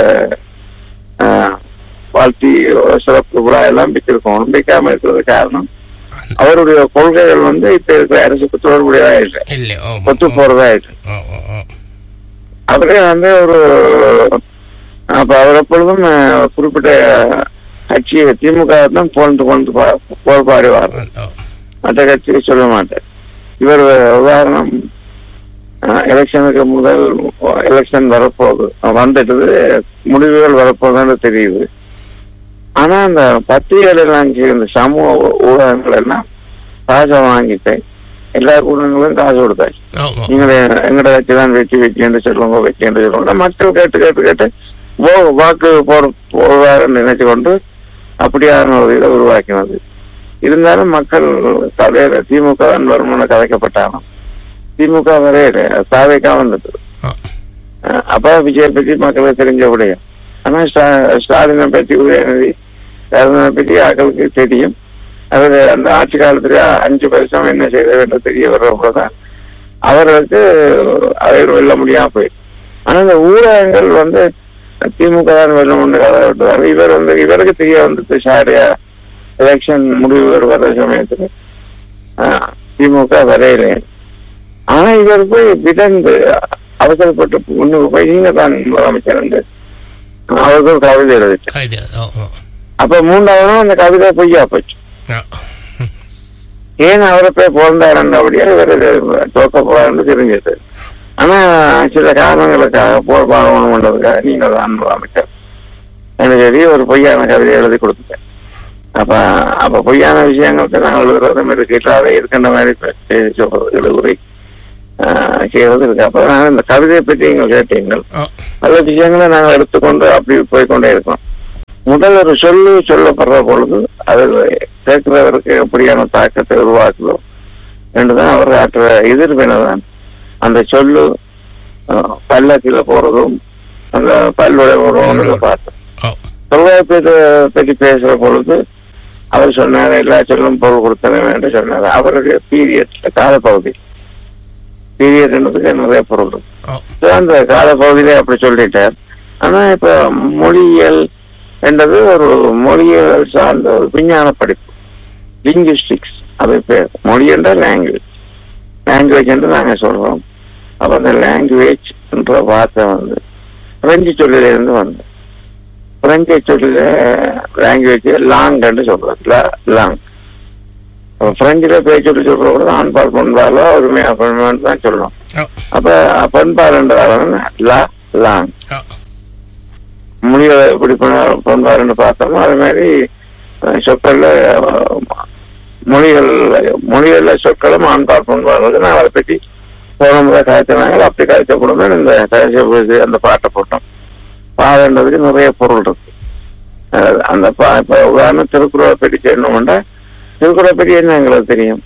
அஹ், வாழ்த்தி சிறப்பு விழா எல்லாம் பெற்றிருக்கோம் வைக்காம இருக்கிறது காரணம் அவருடைய கொள்கைகள் வந்து இப்ப இருக்கிற அரசுக்கு தொடர்புடையதாயிட்டு இல்ல ஓ ஒத்து போறதாயிட்டு ஓ ஓ ஓ அவரே வந்து ஒரு அப்ப அவர் எப்பொழுதும் அஹ், குறிப்பிட்ட கட்சியை திமுக தான் புகழ்ந்து கொண்டு பா- புகழ் பாடுவார் ஓ மற்ற கட்சியை சொல்ல மாட்டார் இவர் உதாரணம் எலெக்ஷனுக்கு முதல் எலெக்ஷன் வரப்போகுது வந்துட்டது முடிவுகள் வரப்போகுதுன்னு தெரியுது ஆனா அந்த பத்திரிகைகள் எல்லாம் இந்த சமூக ஊடகங்கள் எல்லாம் காசை வாங்கிட்டு எல்லா ஊடகங்களும் காசு கொடுத்தாச்சு ஓ ஓ நீங்க எங்கட கட்சி தான் வெற்றி வெற்றி என்று சொல்லுங்க வெற்றி என்று சொல்லுங்க மக்கள் கேட்டு கேட்டு கேட்டு ஓ வாக்கு போட போவாருன்னு நினைச்சு கொண்டு அப்படியான ஒரு இதை உருவாக்கினது இருந்தாலும் மக்கள் கதையில திமுக தான் வருமானம் கதைக்கப்பட்டாலும் திமுக வரையில சாவைக்கா வந்தது ஓ அஹ் அப்ப விஜய் பற்றி மக்களுக்கு தெரிஞ்ச உடைய ஆனா ஸ்டா- ஸ்டாலினை பற்றி உதயநிதி ஸ்டாலினை பற்றி ஆக்களுக்கு தெரியும் அவர் அந்த ஆட்சி காலத்துல அஞ்சு வருஷம் என்ன செய்த வேண்டும் தெரிய வர்றப்பதான் அவர்களுக்கு அதை வெல்ல முடியாம போயிடும் ஆனா இந்த ஊடகங்கள் வந்து திமுக தான் வெல்லும் கதை விட்டுவாரு இவர் வந்து இவருக்கு தெரிய வந்துட்டு ஷாரியா எலெக்ஷன் முடிவு வர சமயத்துல ஆஹ், திமுக வரையில ஆனா இவர் போய் விதந்து அவசரப்பட்டு முன்னுக்கு போய் நீங்க தான் முதலமைச்சர் என்று அவருக்கு ஒரு கவிதை எழுதிச்சு கவிதை ஓ ஓ அப்ப மூன்றாவது நாள் அந்த கவிதை பொய்யா போச்சு ஓ ஏன் அவரை போய் பிறந்தாருன்றபடியா இவர் தோக்க போறாருன்னு தெரிஞ்சது ஆனா சில காரணங்களுக்காக போர் பாகவனம் பண்றதுக்காக நீங்க தான் முதலமைச்சர் எனக்கு தெரிய ஒரு பொய்யான கவிதை எழுதி கொடுத்துட்டேன் அப்ப அப்ப பொய்யான விஷயங்களுக்கு நாங்கள் எழுதுறது மாதிரி இருக்கின்ற அதை இருக்கின்ற மாதிரி செய்தி சொல்றது எழுதுரை ஆஹ், செய்வது இருக்கு அப்ப நாங்கள் இந்த கவிதையை பற்றி நீங்கள் கேட்டீங்கள் ஓ பல விஷயங்களை நாங்கள் எடுத்துக்கொண்டு அப்படி போய்க்கொண்டே இருக்கோம் முதல் ஒரு சொல்லு சொல்லப்படுற பொழுது அதில் கேட்கிறவருக்கு எப்படியான தாக்கத்தை உருவாக்குதோ என்றுதான் அவர் ஆற்ற எதிர்வினை தான் அந்த சொல்லு ஆஹ், பல்லக்கில் போறதும் அந்த பல்லுடைய போறதும் பார்த்தோம் ஓ தொல்காப்பியத்தை பற்றி பேசுற பொழுது அவர் சொன்னார் எல்லா சொல்லும் பொருள் கொடுத்தன என்று சொன்னார் அவருடைய பீரியட் காலப்பகுதி பீரியட்ன்றதுக்கு நிறைய பொருள் இருக்கு ஓ So, அந்த காலப்பகுதியிலே அப்படி சொல்லிட்டார் ஆனா இப்ப மொழியியல் என்றது ஒரு மொழியியல் சார்ந்த ஒரு விஞ்ஞான படிப்பு லிங்குவிஸ்டிக்ஸ் அது பேர் மொழி என்ற லாங்குவேஜ் லாங்குவேஜ் என்று நாங்க சொல்றோம் அப்ப அந்த லாங்குவேஜ் என்ற வார்த்தை வந்து பிரெஞ்சு சொல்லிலிருந்து வந்து பிரெஞ்சு சொல்லில லாங்குவேஜ் லாங் என்று சொல்றது லாங் பிரெஞ்சுல பேச்சொல்லி சொல்ற கூட ஆண்பால் பண்பாலோ ஒருமையா பண்பான்னு தான் சொல்லணும் ஓ அப்ப பண்பாடு என்றால் லா லாங் ஓ மொழிகளை எப்படி பண- பண்பாடுன்னு பார்த்தோமோ அது மாதிரி அஹ், சொற்கள்ல அஹ், மொழிகள் மொழிகள்ல சொற்களும் ஆண்பால் பண்பாடு நான் அதை பற்றி போன முறை காய்ச்சினாங்க அப்படி காய்ச்ச கூடமே இந்த கடைசி அந்த பாட்டை போட்டோம் பாடன்றதுக்கு நிறைய பொருள் இருக்கு அஹ், அந்த பா இப்ப உதாரணம் திருக்குறளை பற்றி சொல்லணும்னா திருக்குறளை பற்றி என்ன எங்களுக்கு தெரியும்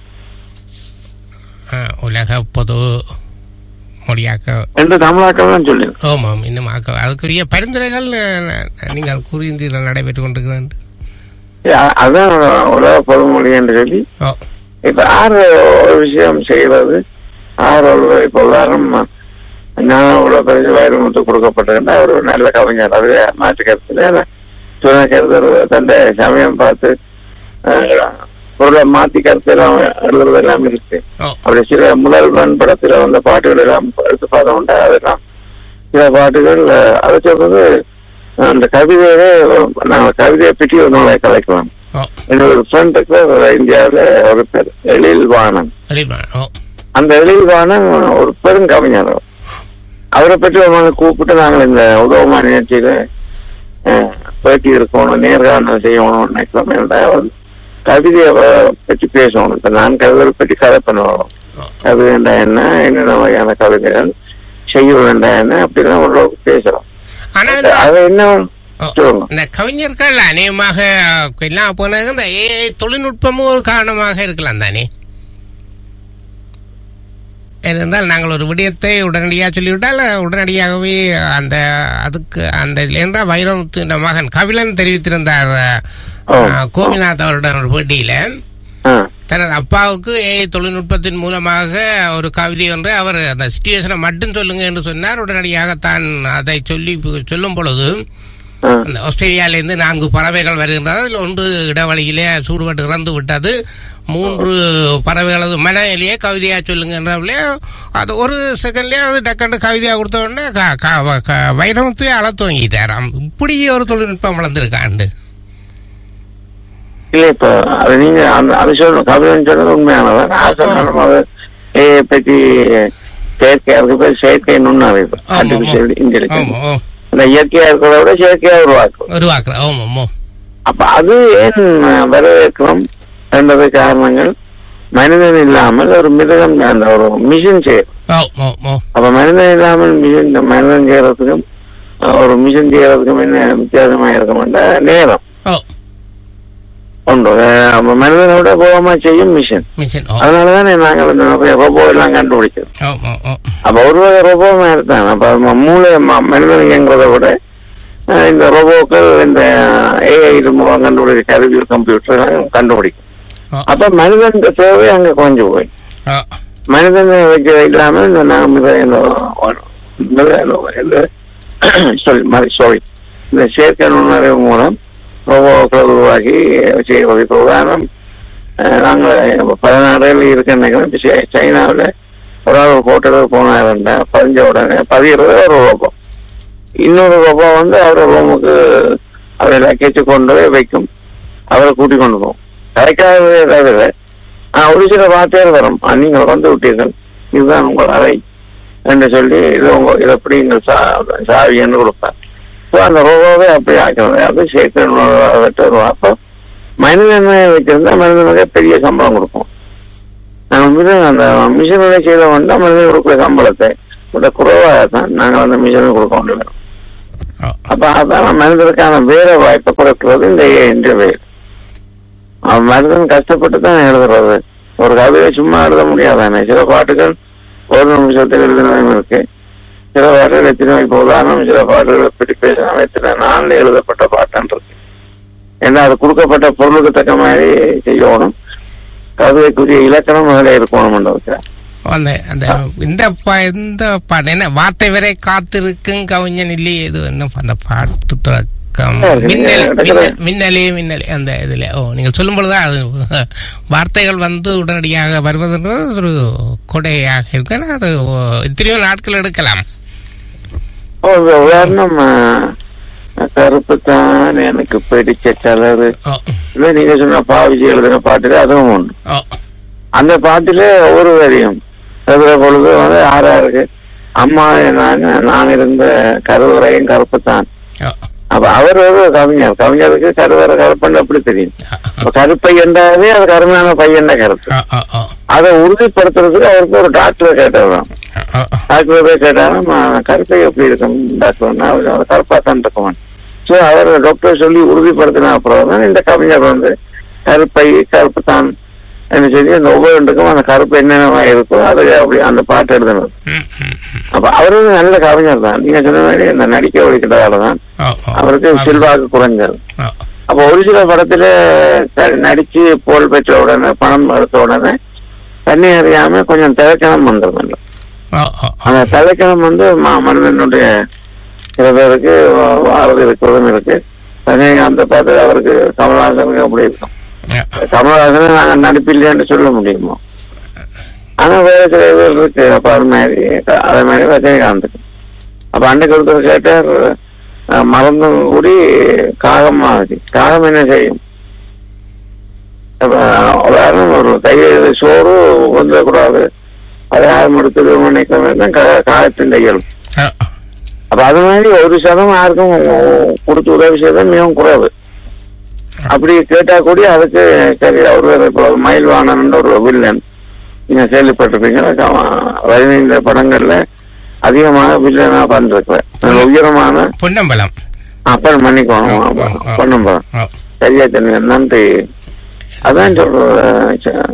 ஆ, உலக பொது மொழியாக்க என்று தமிழாக்கள் தான் சொல்லி ஆமாம் இன்னும் ஆக்க அதுக்குரிய பரிந்துரைகள் அஹ், நீங்கள் கூறியீர்கள் நடைபெற்று கொண்டிருக்கிறது அதான் உலக பொதுமொழி என்று சொல்லி ஓ இப்ப ஆறு ஒரு விஷயம் செய்வது ஆறு ஒரு இப்ப உதாரணம் ஞான உலக பரிசு வைரமுத்து கொடுக்கப்பட்டிருந்தா ஒரு நல்ல கவிஞர் அது மாற்று கருத்துல துணை கருத்தர் தந்த சமயம் பார்த்து அஹ், பொருளை மாத்தி கருத்தெல்லாம் எழுதுறது எல்லாம் இருக்கு ஓ அப்படி சில முதல்வன் படத்துல வந்த பாட்டுகள் எல்லாம் எடுத்து பார்த்தோம் உண்டு அதெல்லாம் சில பாட்டுகள் அஹ், அதை சொல்றது அஹ், அந்த கவிதையிலே நாங்கள் கவிதையை பற்றி ஒரு நூலை கலைக்கலாம் ஓ என்னோட ஃப்ரெண்டுக்கு இந்தியாவில் ஒரு பேர் எழில் வாணன் வெளிமா ஓ அந்த எழில் வாணன் ஒரு பெரும் கவிஞர் அவர். அவரை பற்றி ஒரு நாள் கூப்பிட்டு நாங்கள் இந்த உதவமா நிகழ்ச்சியில அஹ், பேட்டி இருக்கணும் நேர்காணல் செய்யணும் நினைக்கிறோம் ஏன்டா அவர் கவிதையை வ- பற்றி பேசணும் இப்ப நான் கவிதை பற்றி கதை பண்ணுவோம் ஓ கவிதை என்றா என்ன என்னென்ன வகையான கவிதைகள் செய்ய வேண்டாம் என்ன அப்படிலாம் ஓரளவுக்கு பேசுறோம் ஆனால் இந்த அது என்ன ஓ, சொல்லுங்க இந்த கவிஞர்கள் அநேகமாக எல்லாம் போனது இந்த ஏஐ தொழில்நுட்பமும் ஒரு காரணமாக இருக்கலாம் தானே ஏனென்றால் நாங்கள் ஒரு விடயத்தை உடனடியாக சொல்லிவிட்டால் உடனடியாகவே அந்த அதுக்கு அந்த இதில் என்றால் வைரமுத்து மகன் கபிலன் தெரிவித்திருந்தார் ஓ. ஆ, கோபிநாத் அவருடன் ஒரு பேட்டியில ஆ தனது அப்பாவுக்கு ஏஐ தொழில்நுட்பத்தின் மூலமாக ஒரு கவிதை ஒன்று அவர் அந்த சிச்சுவேஷனை மட்டும் சொல்லுங்க என்று சொன்னார் உடனடியாக தான் அதை சொல்லி சொல்லும் பொழுது ஆ அந்த ஆஸ்திரேலியாவிலிருந்து நான்கு பறவைகள் வருகின்றது அதில் ஒன்று இடவழியிலே சூடுபட்டு இறந்து விட்டது மூன்று பறவைகளது மனையிலேயே கவிதையாக சொல்லுங்கன்றவளே அது ஒரு செகண்ட்லேயே அது டக்குன்னு கவிதையாக கொடுத்த உடனே க- க- க- வைரமுத்தையே அழ துவங்கிட்டாராம் இப்படி ஒரு தொழில்நுட்பம் வளர்ந்துருக்காண்டு இல்ல இப்ப அது நீங்க அந்த அது சொல்லணும் கவிதைன்னு சொன்னது உண்மையானதான் நான் சொன்னாலும் அது ஏஐ பற்றி செயற்கையா இருக்கு பேர் செயற்கை நுண்ணறிவு ஆமா, ஆர்டிபிஷியல் இன்டெலிஜென்ஸ் ஆமாம் ஓ இந்த இயற்கையா இருக்கிறத விட செயற்கையா உருவாக்கும் உருவாக்குறேன் ஆமாம் ஓ அப்ப அது ஏன் வரவேற்கிறோம் என்பது காரணங்கள் மனிதன் இல்லாமல் ஒரு மிருகம் அந்த ஒரு மிஷின் செய்யும் ஓ ஓ ஓ அப்ப மனிதன் இல்லாமல் மிஷின் மனிதன் செய்யறதுக்கும் அஹ், ஒரு மிஷின் செய்யறதுக்கும் என்ன வித்தியாசமா இருக்கும்னா நேரம் ஓ உண்டு அஹ், அப்ப மனிதனை விட போகமா செய்யும் மிஷின் மிஷின் ஓ அதனாலதான் நாங்கள் இந்த நிறைய ரோபோ எல்லாம் கண்டுபிடிச்சோம் ஓ ஓ ஓ அப்ப ஒரு வகை ரோபோ மாதிரி தான் அப்ப ம- மூளை ம- மனிதன் இயங்குறதை விட அஹ், இந்த ரோபோக்கள் இந்த ஏஐ மூலம் கண்டுபிடிக்கிற கருவிகள் கம்ப்யூட்டர் கண்டுபிடிக்கும் ஓ அப்ப மனிதன் தேவை அங்க குறைஞ்சு போய் ஓ மனிதன் வைக்க இல்லாம இந்த நாம் இதை இந்த மிருக- இந்த சாரி சாரி இந்த செயற்கை நுண்ணறிவு மூலம் ரோபோக்களை உருவாக்கி செய்வது இப்போ உதாரணம் அஹ், நாங்க பல நாடுகள் இருக்க நினைக்கிறோம் இப்ப சை- சைனாவுல ஒரு ஆள் ஹோட்டலுக்கு போனாருன்னா பதிஞ்ச உடனே பதிகிறது ஒரு ரோபோ இன்னொரு ரோபோ வந்து அவரை ரூமுக்கு அவரை லக்கேஜ் கொண்டு போய் வைக்கும் அவரை கூட்டி கொண்டு போகும் கிடைக்காததே தவிர ஆஹ் ஒரு சில வார்த்தைகள் வரும் ஆஹ் நீங்கள் வந்து விட்டீர்கள் இதுதான் உங்கள் அறை என்று சொல்லி இது உங்க இது எப்படி நீங்கள் சா சாவின்னு கொடுப்பார் ஸோ அந்த ரோபோவே அப்படி ஆக்கிறது அது சேர்த்து அப்போ மனிதனை வச்சிருந்தா மனிதனுக்கு பெரிய சம்பளம் கொடுக்கும் நாங்கள் மிஷன் அந்த மிஷனில் செய்த வந்து மனிதன் கொடுக்குற சம்பளத்தை விட குறைவாக தான் நாங்கள் அந்த மிஷனை கொடுக்க முடியும் ஓ அப்ப அதான் மனிதனுக்கான வேற வாய்ப்பை கொடுக்கிறது இந்த என்ற வேர் அவன் மனிதன் கஷ்டப்பட்டு தான் எழுதுறது ஒரு கவிதை சும்மா எழுத முடியாதானே சில பாட்டுகள் ஒரு நிமிஷத்தில் எழுதினதும் இருக்கு சில பாட்டுகள் எத்தனை இப்போ உதாரணம் சில பாட்டுகளை பற்றி பேசினா எத்தனை நாளில் எழுதப்பட்ட பாட்டன் இருக்கு ஏன்னா அது கொடுக்கப்பட்ட பொருளுக்கு தக்க மாதிரி செய்யணும் கவிதைக்குரிய இலக்கணம் அதில் இருக்கணும்ன்றது அந்த அந்த இந்த பா- இந்த பாட்டு என்ன வார்த்தை வரை காத்திருக்கும் கவிஞன் இல்லையே இது என்ன அந்த பாட்டு தொடக்கம் சரி, மின்னல் நீங்க மின்னல், மின்னலே மின்னலே அந்த இதுல ஓ நீங்கள் சொல்லும் பொழுது அது வார்த்தைகள் வந்து உடனடியாக வருவதுன்றது ஒரு கொடையாக இருக்கு ஆனா அது ஓ, எத்தனையோ நாட்கள் எடுக்கலாம் ஒரு உதாரணம் கருப்பு தான் எனக்கு பிடிச்ச கலரு ஓ இல்ல நீங்க சொன்ன பாவிஜி எழுதின பாட்டுல அதுவும் ஒண்ணு ஓ அந்த பாட்டுல ஒவ்வொரு வரியும் எழுதுற பொழுது வந்து ஆறா இருக்கு அம்மா நான் நான் இருந்த கருவறையும் கருப்பு தான் ஓ அப்ப அவர் ஒரு கவிஞர் கவிஞருக்கு கருவறை கருப்புன்னு அப்படி தெரியும் ஓ, அப்ப கருப்பை என்றாலே அது கருமையான பையன் கருத்து ஓ, ஓ, ஓ, அதை உறுதிப்படுத்துறதுக்கு அவருக்கு ஒரு டாக்டர் கேட்டதுதான் ஓ, ஓ. டாக்டர் போய் கேட்டாலும் கருப்பை எப்படி இருக்கும் டாக்டர்னா அவர் கருப்பா தான் இருக்குமான் ஸோ அவர் டாக்டர் சொல்லி உறுதிப்படுத்தின அப்புறம் தான் இந்த கவிஞர் வந்து கருப்பை கருப்பு தான் என்ன சொல்லி அந்த ஒவ்வொன்றுக்கும் அந்த கருப்பு என்னென்ன இருக்கோ அதை அப்படி அந்த பாட்டு எழுதணும் ம், ம், ம். அப்ப அவரு வந்து நல்ல கவிஞர் தான் நீங்க சொன்ன மாதிரி இந்த நடிக்க ஒழிக்கிறதால தான் ஓ, ஓ. அவருக்கு செல்வாக்கு குறைஞ்சது ஓ, அப்ப ஒரு சில படத்துல சரி, நடிச்சு புகழ் பெற்ற உடனே பணம் எடுத்த உடனே தண்ணி அறியாம கொஞ்சம் திரைக்கணம் வந்துடும் ஓ, ஓ, ஓ. அந்த தலைக்கணம் வந்து ம- மனிதனுடைய சில பேருக்கு வா- வாரது இருக்கிறதும் இருக்கு ரஜினிகாந்த் பார்த்து அவருக்கு கமலஹாசனுக்கு அப்படி இருக்கும் ஓ, கமலஹாசனை நாங்க நடிப்பில்லைன்னு சொல்ல முடியுமோ ஆனா வேற சில பேர் இருக்கு அப்ப அது மாதிரி அதே மாதிரி ரஜினிகாந்துக்கு அப்ப அன்னைக்கு ஒருத்தர் கேட்டார் அஹ், மறந்தும் கூடி காகம் ஆகுது காகம் என்ன செய்யும் அப்ப உதாரணம் ஒரு கையில் சோறு வந்துடக்கூடாது அதை யாரும் எடுத்தது நினைக்க வேண்டும் காகத்தின் கையில் ஓ, அப்ப அது மாதிரி ஒரு சதம் யாருக்கும் கொடுத்து உதவி செய்தது மிகவும் குறைவு அப்படி கேட்டா கூட அதுக்கு சரி அவரு இப்போ மயில் வாணன் ஒரு வில்லன் நீங்க கேள்விப்பட்டிருப்பீங்க ரஜினி இந்த படங்கள்ல அதிகமாக வில்லனா பண்ணிருக்கிறேன் உயரமான பொன்னம்பலம் அப்பன் மன்னிக்கணும் ஆ, ஆ, ஆ. பொன்னம்பலம் ஓ, சரியா சொன்னீங்க நன்றி அதான் சொல்றேன்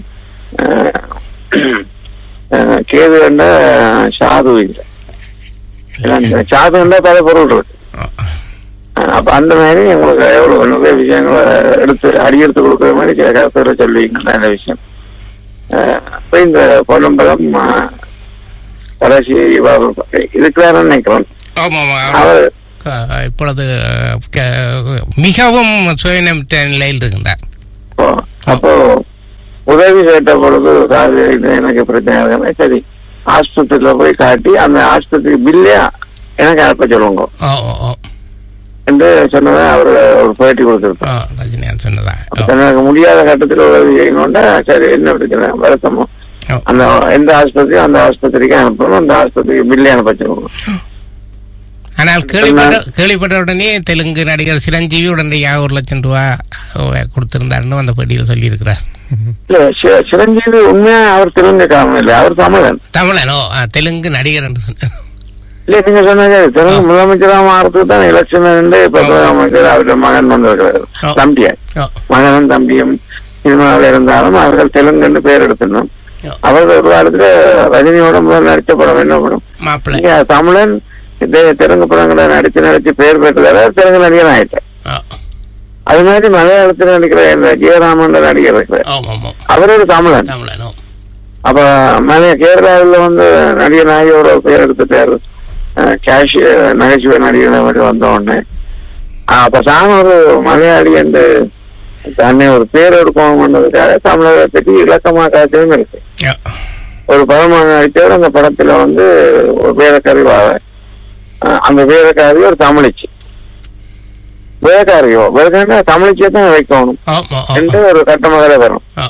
கேது கண்ட சாது இல்லை ஏன்னா, சாது கண்டா பல பொருள் இருக்கு ஓ. அப்ப அந்த மாதிரி உங்களுக்கு எவ்வளவு நிறைய விஷயங்களை எடுத்து அடியெடுத்து கொடுக்குற மாதிரி சில கருத்துக்களை சொல்லுவீங்க நல்ல விஷயம் அஹ் அப்ப இந்த பொன்னம்பலம் அஹ், கடைசி வா- இதுக்கு வேற நினைக்கிறேன் ஆமா ஆமா அவர் க- இப்பொழுது க- மிகவும் சுயநம்பித்த நிலையில் இருந்தார் அப்போ அப்போ உதவி கேட்ட பொழுது காது இது எனக்கு பிரச்சனை இருக்குன்னா சரி ஆஸ்பத்திரியில போய் காட்டி அந்த ஆஸ்பத்திரி பில்லே எனக்கு அனுப்ப சொல்லுங்க ஓ ஓ ஓ என்று சொன்னதை அவர் ஒரு பேட்டி கொடுத்திருப்பார் ஓ ரஜினிகாந்த் சொன்னதா ஓ, அப்ப எனக்கு முடியாத கட்டத்தில் உதவி செய்யணும்னா சரி என்ன பிரச்சனை வருத்தமோ ஓ. அந்த எந்த ஆஸ்பத்திரி அந்த ஆஸ்பத்திரிக்கு அனுப்பணும் அந்த ஆஸ்பத்திரிக்கு பில்லே அனுப்ப சொல்லுங்க ஆனால் கேள்விப்பட்ட கேள்விப்பட்ட உடனே தெலுங்கு நடிகர் சிரஞ்சீவி உடனடியாக ஒரு லட்சம் ரூபா கொடுத்திருந்தாருன்னு அந்த பேட்டியில் சொல்லியிருக்கிறார் இல்ல சி- சிரஞ்சீவி உண்மையா அவர் தெலுங்கு காரணம் இல்லை அவர் தமிழன் தமிழனோ ஆ, தெலுங்கு நடிகர் என்று சொன்னார் இல்ல நீங்க சொன்னது தெலுங்கு முதலமைச்சரா மாறதுக்கு தான் எலெக்ஷன் இருந்து இப்ப முதலமைச்சர் அவருடைய மகன் வந்திருக்கிறார் ஆ. தம்பியார் ஓ மகனும் தம்பியும் சினிமாவில் இருந்தாலும் அவர்கள் தெலுங்குன்னு பேர் எடுத்துடணும் ஓ, அவர்கள் ஒரு காலத்துல ரஜினியோட முதல் நடிச்ச படம் என்ன படம் மாப்பிள்ளை நீங்க தமிழன் இதே தெலுங்கு படங்களை நடிச்சு நடிச்சு பேர் பெற்றதால தெலுங்கு நடிகர் ஆயிட்டேன் ஓ, அது மாதிரி மலையாளத்தில் நடிக்கிற இந்த ஜெயராமன் நடிகர் இருக்கிறார் ஆமாம் ஆமாம் அவர் ஒரு தமிழன் தமிழனோ அப்ப மலைய கேரளாவில் வந்து நடிகர் நாயகோட பேர் எடுத்துட்டாரு அஹ் கேஷ் நகைச்சுவை நடிகர் மாதிரி வந்த உடனே அஹ் அப்ப தான் ஒரு மலையாளி என்று தன்னை ஒரு பேர் எடுக்கணும்ன்றதுக்காக தமிழரை பற்றி இலக்கமா காட்சியும் இருக்கு ஓ, ஒரு படமாக நடித்தவர் அந்த படத்துல வந்து ஒரு வேலைக்காரி வாழ அந்த வேலைக்காரி ஒரு தமிழிச்சு வேலைக்காரியோ வேலைக்காரி தமிழிச்சியை தான் வைக்கணும் ஆமா என்று ஒரு கட்டமகளை வரும் ஆ,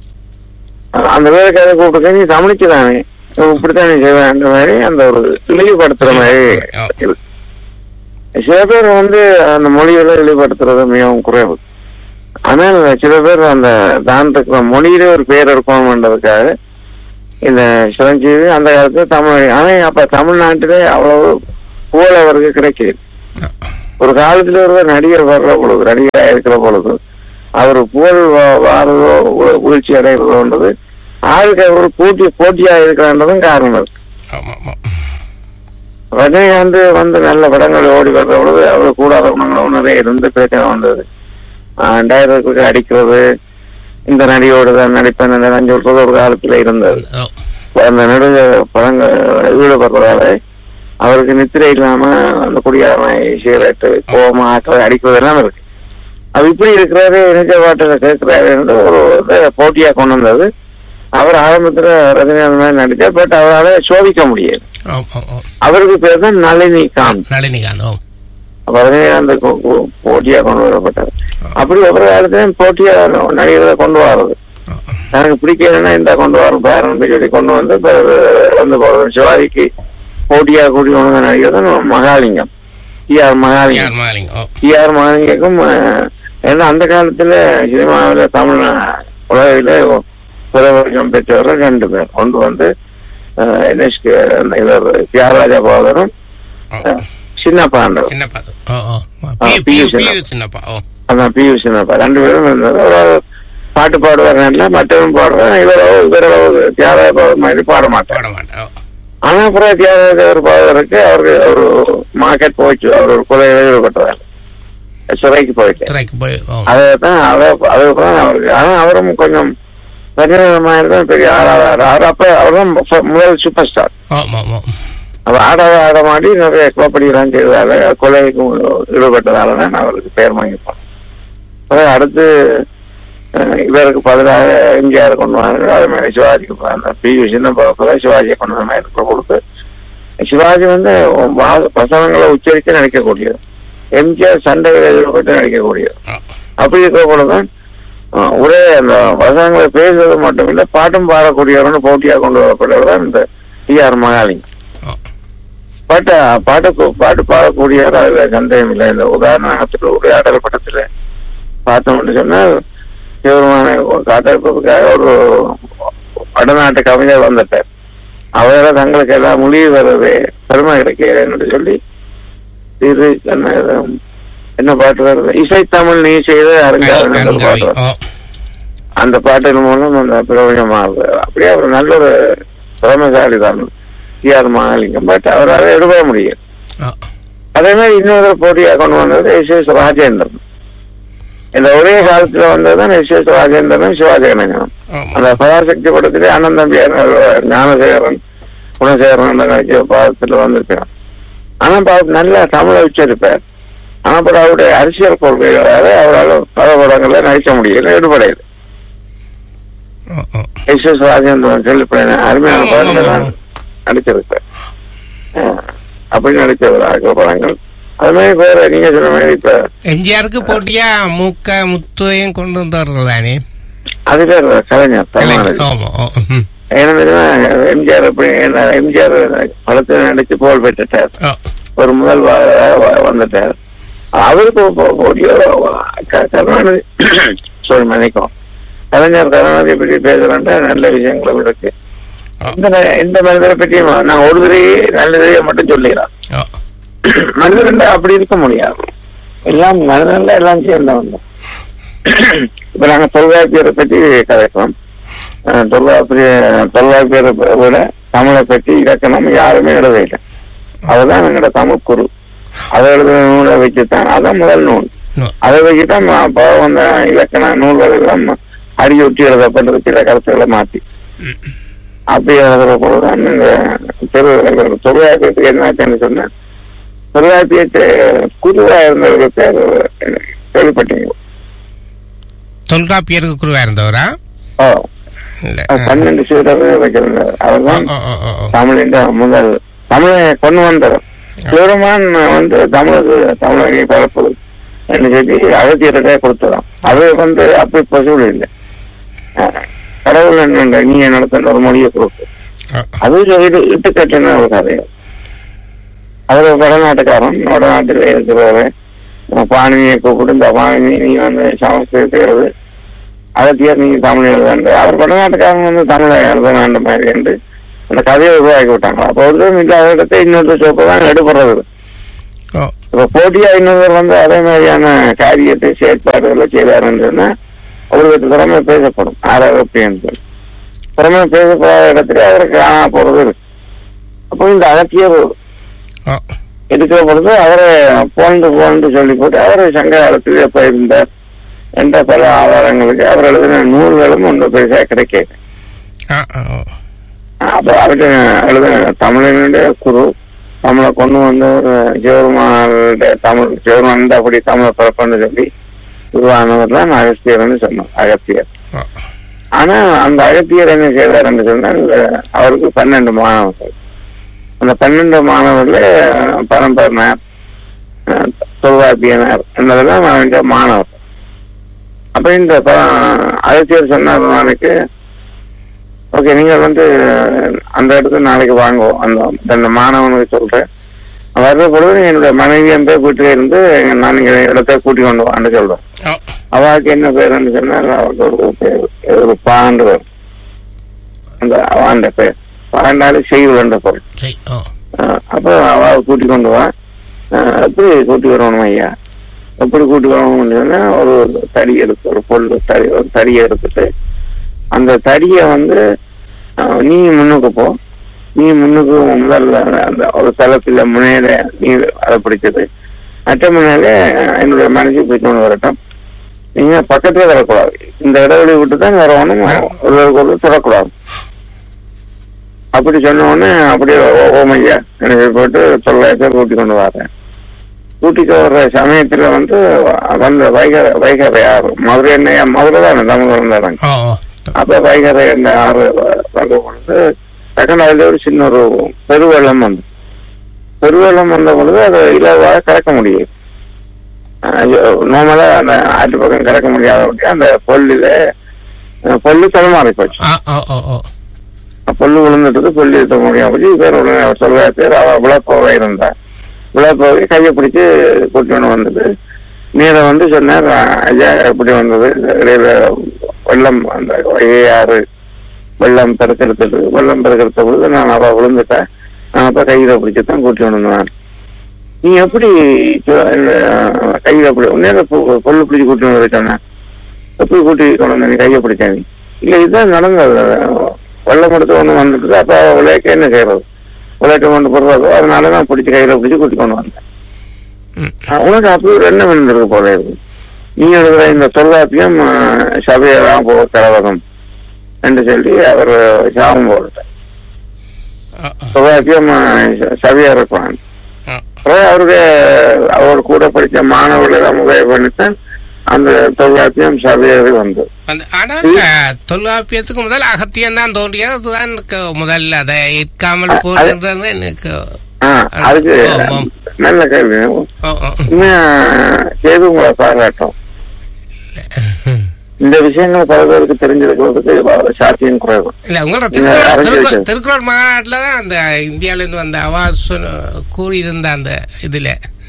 அந்த வேலைக்காரை கூப்பிட்டு நீ தமிழிச்சு தானே இப்படித்தான் நீ செய்வேன் மாதிரி அந்த ஒரு இழிவுபடுத்துற மாதிரி இருக்கு. சில பேர் வந்து அந்த மொழிகளை இழிவுபடுத்துறது மிகவும் குறைவு ஆனால் சில பேர் அந்த தான் இருக்கிற மொழியிலே ஒரு பேர் இருக்கணும்ன்றதுக்காக இந்த சிரஞ்சீவி அந்த காலத்துல தமிழ் ஆனா அப்ப தமிழ்நாட்டிலே அவ்வளவு புகழ் அவருக்கு கிடைக்குது ஒரு காலத்துல ஒரு நடிகர் வர்ற பொழுது நடிகரா இருக்கிற பொழுது அவர் புகழ் வா- வாரதோ உ- வீழ்ச்சி அடைகிறதோன்றது ஆளுக்கு அவர் போட்டி போட்டியா இருக்கிறன்றதும் காரணம் இருக்கு ஆமா ஆமா ரஜினிகாந்த் வந்து நல்ல படங்கள் ஓடி வர்ற பொழுது அவர் கூடாத குணங்களும் நிறைய இருந்து பிரச்சனை வந்தது டைரக்டருக்கு அடிக்கிறது இந்த நடிகையோடு தான் நடிப்பேன் நான் சொல்றது ஒரு காலத்துல இருந்தது ஓ, அந்த நடுக படங்கள் ஈடுபடுறதால அவருக்கு நித்திரை இல்லாம அந்த குடியாரமை சிகரெட்டு கோமா ஆக்களை அடிக்கிறதெல்லாம் இருக்கு அது இப்படி இருக்கிறாரு நிஜ பாட்டில் கேட்கிறாரு என்று ஒரு இதை போட்டியா கொண்டு வந்தது அவர் ஆரம்பத்துல ரஜினிகாந்த் மாதிரி நடிச்சார் பட் அவரால சோதிக்க முடியாது ஓ, ஓ, ஓ. அவருக்கு பேர் தான் நளினி காந்த் நளினிகாந்த் ஓ அப்ப ரஜினிகாந்த் கொ- கொ- போட்டியா கொண்டு வரப்பட்டார் அப்படி ஒவ்வொரு காலத்திலையும் போட்டியா நடிகர்களை கொண்டு வர்றது ஓ, எனக்கு பிடிக்கலன்னா இந்த கொண்டு வரும் பேரன் சொல்லி கொண்டு வந்து இப்ப வந்து போறது. சிவாஜிக்கு போட்டியா கூட்டி கொண்டு வந்த நடிகர் தான் மகாலிங்கம் டி ஆர் மகாலிங்கம் யார் மாலிங்க ஓ டி ஆர் மகாலிங்கம் அஹ், ஏன்னா அந்த காலத்துல சினிமாவில தமிழ் உலகில பிரபலம் பெற்றவர்கள் ரெண்டு பேர் ஒன்று வந்து அஹ், NSK இவர் தியாகராஜா பாதரும் ஓ. சின்ன பாண்டவர் சின்னப்பா அது. ஓ ஓ ஆ, P- P. P- Chinnappa. P. Chinnappa ஓ அதான் பி யு சின்னப்பா ரெண்டு பேரும் இருந்தது ஒரு பாட்டு பாடுவார் நல்லா மற்றவன் பாடுவார் இவரோ இவரோ தியாகராஜ பாடல் மாதிரி பாட மாட்டார் பாட மாட்டேன் ஓ ஆனா அப்புறம் தியாகராஜர் பாடுவதற்கு அவருக்கு ஒரு மார்க்கெட் போயிடுச்சு அவர் ஒரு கொலையில ஈடுபட்டவர் சிறைக்கு போயிட்டு திரைக்கு போய் ஓ அதை தான் அதை அதுதான் அவருக்கு ஆனா அவரும் கொஞ்சம் ரஜினிகரமாக தான் பெரிய ஆடாதார் அவர் அப்ப அவர் தான் முதல் சூப்பர் ஸ்டார் ஆமா ஆமா அவர் ஆடாத ஆட மாட்டி நிறைய குழப்படிலாம் செய்ததால கொலைக்கு ஈடுபட்டதால தான் அவருக்கு பெயர் வாங்கிப்பான் அப்புறம் அடுத்து அஹ், இவருக்கு பதிலாக எம்ஜிஆர் கொண்டு வந்தாங்க அது மாதிரி சிவாஜிக்கு ப- அந்த பி வி சின்ன பக்கத்துல சிவாஜியை கொண்டு வந்த மாதிரி இருக்கிற கொடுத்து சிவாஜி வந்து வா- வசனங்களை உச்சரித்து நடிக்கக்கூடியது எம்ஜிஆர் சண்டைகளை ஈடுபட்டு நடிக்கக்கூடியது ஓ அப்படி இருக்கிற பொழுதுதான் அஹ், ஒரே அந்த வசனங்களை பேசுறது மட்டும் இல்லை பாட்டும் பாடக்கூடியவர்னு போட்டியாக கொண்டு வரப்பட்டவர் தான் இந்த டி ஆர் மகாலிங் ஓ பாட்டு பாட்டு பாட்டு பாடக்கூடியவர் அதுல சந்தேகம் இல்லை இந்த உதாரணத்துல உரையாடல் பட்டத்துல பார்த்தோம்னு சொன்னால் தீவிரமான காத்திருப்பதற்காக ஒரு வடநாட்டு கவிஞர் வந்துட்டார் அவரை தங்களுக்கு எல்லாம் மொழி வர்றது பெருமை கிடைக்கிறேன்னு சொல்லி இது என்ன இது, என்ன பாட்டு வருது இசைத்தமிழ் நீ செய்த அருங்காவல் என்ற பாட்டு அருங்காவி வருது. ஓ அந்த பாட்டின் மூலம் அந்த பிரபஞ்சமாகுது அப்படியே அவர் நல்ல ஒரு திறமைசாலி தான் டிஆர் மகாலிங்கம் பட் அவரால் எடுக்க முடியும் ஓ அதே மாதிரி இன்னொரு போட்டியாக கொண்டு வந்தது எஸ் எஸ் ராஜேந்திரன் இந்த ஒரே காலத்துல வந்ததுதான் எஸ் எஸ் ராஜேந்திரனும் சிவாஜி கணேசனும் ஆமா அந்த பராசக்தி படத்திலே அனந்தம்பியார் ஞானசேகரன் குணசேகரன் நடிச்ச பாதத்துல வந்திருக்கிறான் ஆனா பாவம் நல்ல தமிழை உச்சரிப்பார் ஆனா அப்புறம் அவருடைய அரசியல் கொள்கைகளால அவரால் பல படங்கள்ல நடிக்க முடியல ஈடுபடையுது ஓ ஓ எஸ் எஸ் ராஜேந்திரன் சொல்லி அருமையான ஆமா, படங்கள் ஆமா, தான் நடிச்சிருப்பார் அஹ் அப்படி நடிச்சவராக படங்கள் அது மாதிரி வேற நீங்க சொன்ன மாதிரி இப்ப எம்ஜிஆருக்கு போட்டியா மூக்க முத்துவையும் கொண்டு வந்தவர்கள் தானே அது பேர் கலைஞர் கலைஞர். கருணாநிதி ஆமா ஓ ம். ஏன்னா தெரியுமா, எம்ஜிஆர் எப்படி என்ன, எம்ஜிஆர் படத்தில் நடிச்சு புகழ் பெற்றுட்டார் ஓ ஒரு முதல் வ- வ- வந்துட்டார் அவருக்கு போ- போட்டியோ க- கருணாநிதி சொல்லி மன்னிக்கும் கலைஞர் கருணாநிதி பற்றி பேசுறேன்டா நல்ல விஷயங்களும் இருக்கு ஓ இந்த ந- இந்த மனிதரை பற்றியும் நான் ஒரு தடவையே நல்லதையே மட்டும் சொல்லிடுறேன் ஓ மனிதன் அப்படி இருக்க முடியாது எல்லாம் மனிதன்ல எல்லாம் சேர்ந்தவங்க இப்ப நாங்க தொல்காப்பியரை பற்றி கதைக்கிறோம் அஹ் தொல்காப்பிய தொல்காப்பியரை விட தமிழை பற்றி இலக்கணம் யாருமே எழுத இல்லை அதுதான் எங்களோட தமிழ் குரு அதை எழுதுற நூலை வச்சுதான் அதான் முதல் நூல் ஓ அதை வச்சுதான் ம- அப்போ வந்த இலக்கண நூல்கள் எல்லாம் அடியொட்டி எழுதப்பட்டது சில கருத்துக்களை மாத்தி அப்படி எழுதுற போதுதான் இந்த திரு தொல்காப்பியத்துக்கு என்ன ஆச்சுன்னு சொன்னா தொல்காப்பியத்தை குருவா இருந்தவர்கள் பேர் கேள்விப்பட்டீங்க தொல்காப்பியருக்கு குருவா இருந்தவரா ஓ இல்ல அது பன்னெண்டு சீடர் வச்சிருந்தார் ஓ அவர்தான் ஓ ஓ ஓ ஓ தமிழின் முதல் தமிழை கொண்டு வந்தவர் சிவருமான் வந்து தமிழுக்கு தமிழை பரப்பு என்று சொல்லி அகத்தியர்கிட்ட கொடுத்ததாம் அது வந்து அப்படி பசுவில் இல்லை அஹ் கடவுள் என்ன நீ நடத்தின ஒரு மொழியை கொடுத்து ஓ அது சொல்லிட்டு இட்டுக்கட்டுன்னு ஒரு கதை அவர் வடநாட்டுக்காரன் வடநாட்டில் இருக்கிறவர் பாணினியை கூப்பிட்டு இந்த பாணினி நீ வந்து சமஸ்கிருதத்தை எழுது அகத்தியர் நீங்க தமிழ் எழுத வேண்டும் அவர் வடநாட்டுக்காரங்க வந்து தமிழை எழுத வேண்டும் மாதிரி என்று அந்த கதையை உருவாக்கி விட்டாங்க அப்போ ஒருத்தரும் இல்லாத இடத்தை இன்னொரு சோப்பு தான் எடுப்படுறது ஓ இப்ப போட்டியா இன்னொருவர் வந்து அதே மாதிரியான காரியத்தை செயற்பாடுகளை செய்தாருன்னு சொன்னா அவருக்கு திறமை பேசப்படும் ஆறாவது அப்படின்னு திறமை பேசப்படாத இடத்துல அவருக்கு காணா போறது இருக்கு அப்போ இந்த அகத்தியர் ஓ இருக்கிற பொழுது அவரை போன்று போன்று சொல்லி போட்டு அவர் சங்க காலத்தில் எப்ப இருந்தார் என்ற பல ஆதாரங்களுக்கு அவர் எழுதின நூல்களும் ஒன்று பெருசா கிடைக்க ஆ ஆ, ஓ அப்போ அவருக்கு எழுதின தமிழனுடைய குரு தமிழை கொண்டு வந்து ஒரு ஜெவருமானுடைய தமிழ் ஜெவருமான் அப்படி தமிழை பிறப்புன்னு சொல்லி உருவானவர் தான் அகஸ்தியர்னு சொன்னோம் அகத்தியர் ஓ ஆனா அந்த அகத்தியர் என்ன செய்தார்னு சொன்னால் அவருக்கு பன்னெண்டு மாணவர்கள் அந்த பன்னெண்டு மாணவர்கள பரம்பரனார் அஹ், தொல்காப்பியனார் என்பதெல்லாம் அவனுடைய மாணவர் அப்ப இந்த ப- அகத்தியர் சொன்னார் நாளைக்கு ஓகே நீங்க வந்து அந்த இடத்துக்கு நாளைக்கு வாங்குவோம் அந்த அந்த மாணவனுக்கு சொல்றேன் வர்ற பொழுது என்னுடைய மனைவி அந்த வீட்டில இருந்து நான் இங்க இடத்த கூட்டி கொண்டு வான்னு சொல்றேன் ஓ அவாக்கு என்ன பேருன்னு சொன்னால் அவருக்கு ஒரு பேர் ஒரு பாண்டு வரும் அந்த அவாண்ட பேர் பாண்டாலும் செய்வன்ற பொருள் சரி ஓ அஹ் அப்போ அவாவை கூட்டி கொண்டு வா அஹ் எப்படி கூட்டி வரணும் ஐயா எப்படி கூட்டி வரணும்னு சொன்னா ஒரு தடி எடுத்து ஒரு பொருள் தடி ஒரு தடியை எடுத்துட்டு அந்த தடியை வந்து அஹ், நீ முன்னுக்கு போ நீ முன்னுக்கு முதல்ல அந்த ஒரு தளத்துல முனையில நீ அதை பிடிச்சது மற்ற முனையில என்னுடைய மனசு போயிட்டு வரட்டும் நீங்க பக்கத்துல வரக்கூடாது இந்த இடைவெளி விட்டு தான் வரணும் ஒருவருக்கு ஒரு தொடக்கூடாது அப்படி சொன்ன உடனே அப்படியே ஓ- ஓமையா எனக்கு போட்டு தொள்ளாயிரத்தை கூட்டி கொண்டு வரேன் கூட்டிட்டு வர்ற சமயத்துல வந்து வந்த வைகர வைகரை ஆறு மதுரை என்ன மதுரை தானே தமிழ் இருந்தாங்க ஓ ஓ அப்ப வைகரை என்ன ஆறு வ- வந்த பொழுது டக்குனு அதுல ஒரு சின்ன ஒரு பெருவெள்ளம் வந்து பெருவெள்ளம் வந்த பொழுது அதை இலவாக கறக்க முடியும் நார்மலா அந்த ஆற்று பக்கம் கறக்க முடியாத அந்த பொல்லில அஹ், பொல்லு தடுமாறி போச்சு ஆ ஓ ஓ ஓ புல்லு விழுந்துட்டு புல்லு இருக்க முடியும் போச்சு பேர் உடனே அவர் சொல்ற பேர் அவ விழப்போக இருந்தா விழப்போகை கையை பிடிச்சு கூட்டிட்டு வந்தது நீரை வந்து சொன்னார் ஐயா எப்படி வந்தது இடையில வெள்ளம் அந்த வைகையாறு வெள்ளம் பெருக்கெடுத்தது வெள்ளம் பெருக்கெடுத்த பொழுது நான் அவ விழுந்துட்டேன் நான் அப்ப கையில பிடிச்சு தான் கூட்டி வந்தேன் நீ எப்படி சொ- அஹ் கையில பிடி உடனே பொல்லு பிடிச்சு கூட்டி வந்து சொன்னேன் எப்படி கூட்டி கொண்டு வந்த நீ கையை பிடிச்சா நீ இல்ல இதுதான் நடந்தது வெள்ளம் எடுத்து ஒண்ணு வந்துட்டு அப்ப விளையாக்க என்ன செய்யறது விளையாட்டு கொண்டு போடுறதோ அதனால நான் பிடிச்சி கையில பிடிச்சி கூட்டி கொண்டு வந்தேன் ம் அஹ் உனக்கு அப்படி ஒரு எண்ணம் இருந்திருக்கு போல இருக்கு நீ எழுதுற இந்த தொல்லாப்பியம் சபையெல்லாம் போ கலவகம் என்று சொல்லி அவர் சாபம் போட்டார் ஆ ஆ தொல்லாப்பியம் சபையா இருப்பான் ஆ அப்புறம் அவருடைய அவர் கூட படித்த மாணவர்களை முறையை பண்ணித்தான் அந்த தொல்லாப்பியம் சபையாக வந்தது அந்த ஆனால் அஹ், தொல்காப்பியத்துக்கு முதல் அகத்தியம் தான் தோன்றியது அதுதான் எனக்கு முதல்ல அதை ஏற்காமல் போகிறது எனக்கு ஆ, அதுக்கு ஆமாம். நல்ல கேள்வி ஓ ஓ இன்னும் செய்து உங்களை பாராட்டும் இந்த விஷயங்கள் பல பேருக்கு தெரிஞ்சிருக்கிறதுக்கு சாத்தியம் குறைவு இல்ல உங்களோட இல்ல, திருக்குறள் அரசியல் திருக்குறள் சார். திருக்குறள் மாநாட்டில் தான் அந்த இந்தியாவில இருந்து வந்த அவா சொன்ன கூறியிருந்த அந்த இதுல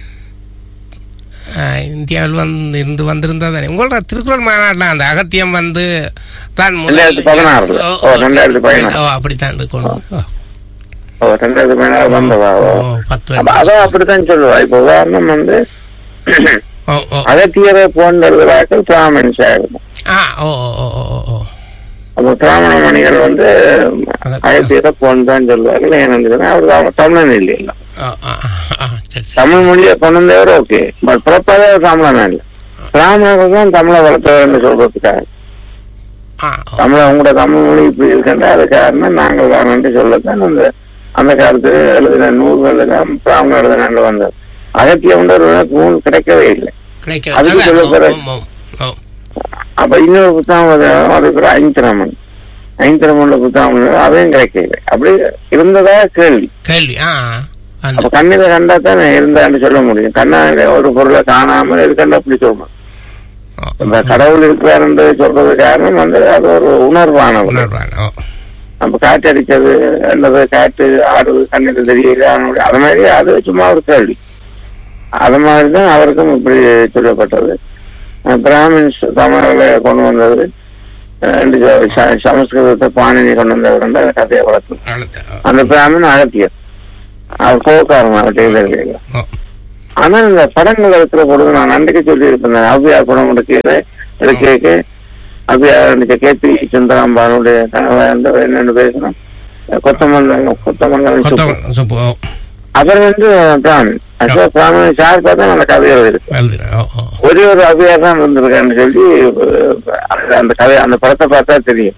அஹ், இந்தியாவில் வந்து இருந்து வந்திருந்தா தானே உங்களோட திருக்குறள் மாநாட்டில் அந்த அகத்தியம் வந்து தான் முதல்- ரெண்டாயிரத்தி பதினாறுல. ஓ, ஓ, ஓ, ரெண்டாயிரத்தி பதினாறு. ஓ அப்படித்தான் இருக்கணும் ஓ, ஓ, ரெண்டாயிரத்து பதினாறு வந்ததா ஓ, ஓ. பத்து அப்ப அதான் அப்படித்தான் சொல்லுவா இப்ப உதாரணம் வந்து ஓ ஓ அகத்தியரை போன்றவர்களாக்கள் பிராமணிஸ் ஆயிருக்கும் ஆ ஓ ஓ ஓ ஓ ஓ ஓ அப்ப பிராமண மணிகள் வந்து அகத்தியர். அகத்தியரை போன்னு தான் சொல்லுவார்கள் ஏன்னு சொன்னா அவர் தான் தமிழன் இல்லையா ஆ, ஆ, ஆ, சரி சரி தமிழ் மொழியை கொண்டு வந்தவர் ஓகே பட் பிறப்பாவே அவர் தமிழன் இல்லை பிராமணர்கள் தான் தமிழை வளர்த்தவர்னு சொல்றதுக்காக ஆ ஓ, தமிழ் உங்களோட தமிழ் மொழி இப்படி இருக்கின்ற அது காரணம் நாங்கள் தான் சொல்லத்தான் அந்த அந்த காலத்துல எழுதின நூல்கள் தான் பிராமண எழுதினாண்டு வந்தது அகத்தியம் ஒரு நூல் கிடைக்கவே இல்லை கிடைக்கும் அதுக்கு அதான், சொல்ல ஓ, போற- ஓ, ஓ, ஓ. அப்ப இன்னொரு புத்தகம் அது அது பேர் ஐந்திரமன் ஐந்திரமன்ல புத்தகம் உள்ளது, அதையும் கிடைக்கல அப்படி இருந்ததா கேள்வி கேள்வி ஆ அந்த அப்ப கண்ணில கண்டா தான் இருந்தான்னு சொல்ல முடியும் கண்ணால ஒரு பொருளை காணாமல் இருக்கண்டா அப்படி சொல்லணும் ஓ, இந்த கடவுள் இருக்கிறாருன்றது சொல்றது காரணம் வந்து அது ஒரு உணர்வானது உணர்வான் ஓ நம்ம காற்று அடிச்சது அல்லது காற்று ஆடுது கண்ணுக்கு தெரியல அவனுடைய- அது மாதிரி அது சும்மா ஒரு கேள்வி அது மாதிரி தான் அவருக்கும் இப்படி சொல்லப்பட்டது அஹ் பிராமின்ஸ் தமிழர்களை கொண்டு வந்தது அஹ், ரெண்டு ச- ச- சமஸ்கிருதத்தை பாணினி கொண்டு வந்தவர் அந்த கதையை வளர்த்து அழுத்த அந்த பிராமணன் அகத்தியர் அவர் கோக்காரன் அவர்கிட்ட எழுதுறீங்க ஓ ஆனா இந்த படங்கள் இருக்கிற பொழுது நான் அன்றைக்கு சொல்லி இருப்பேன் அவ்வியார் படம் எடுக்கையில எடுக்க அவ்வியார் கேபி சுந்தராம்பானுடைய கணவர் வந்து என்னன்னு பேசணும் கொத்தமங்கலம் கொத்தமங்கலம் சுப்பு. கொத்தவன் சுப்பு ஓ அவர் வந்து பிராமணன் அசோ பிராமணன் சார் பார்த்தா அந்த கதை எழுதிருக்கு எழுதுறேன் ஓ ஓ ஒரே ஒரு அவ்வியார் தான் இருந்திருக்கான்னு சொல்லி அஹ், அந்த கதை அந்த படத்தை பார்த்தா தெரியும்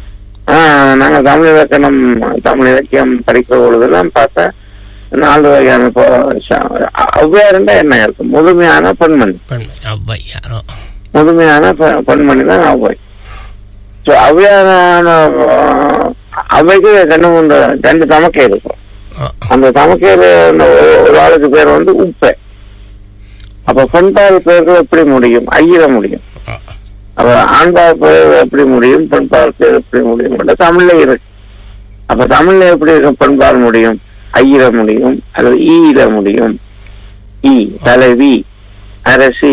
ஆஹ் நாங்க தமிழ் இலக்கணம் தமிழ் இலக்கியம் படிக்கிற பொழுதெல்லாம் பார்த்தா நாலு வகையான இப்போ ச- ஔவையாருண்டா என்ன இருக்கும் முழுமையான பெண்மணி பெண்மை அவ்வையா ஓ முழுமையான பெ- பெண்மணி தான் ஔவை ஸோ ஔவையாரான ஆஹ், ஔவைக்கு ரெண்டு மூன்று ரெண்டு தமக்கை இருக்கும் ஓ அந்த தமக்கையில ஒரு ஆளுக்கு பேர் வந்து உப்பை அப்ப பெண்பால் பேர்கள் எப்படி முடியும் ஐயிட முடியும் ஓ அப்ப ஆண்பால் பேர் எப்படி முடியும் பெண்பால் பேர் எப்படி முடியும் தமிழ்ல இருக்கு அப்ப தமிழ்ல எப்படி இருக்கும் பெண்பால் முடியும் ஐயிட முடியும் அல்லது ஈயிட முடியும் ஈ தலைவி அரசி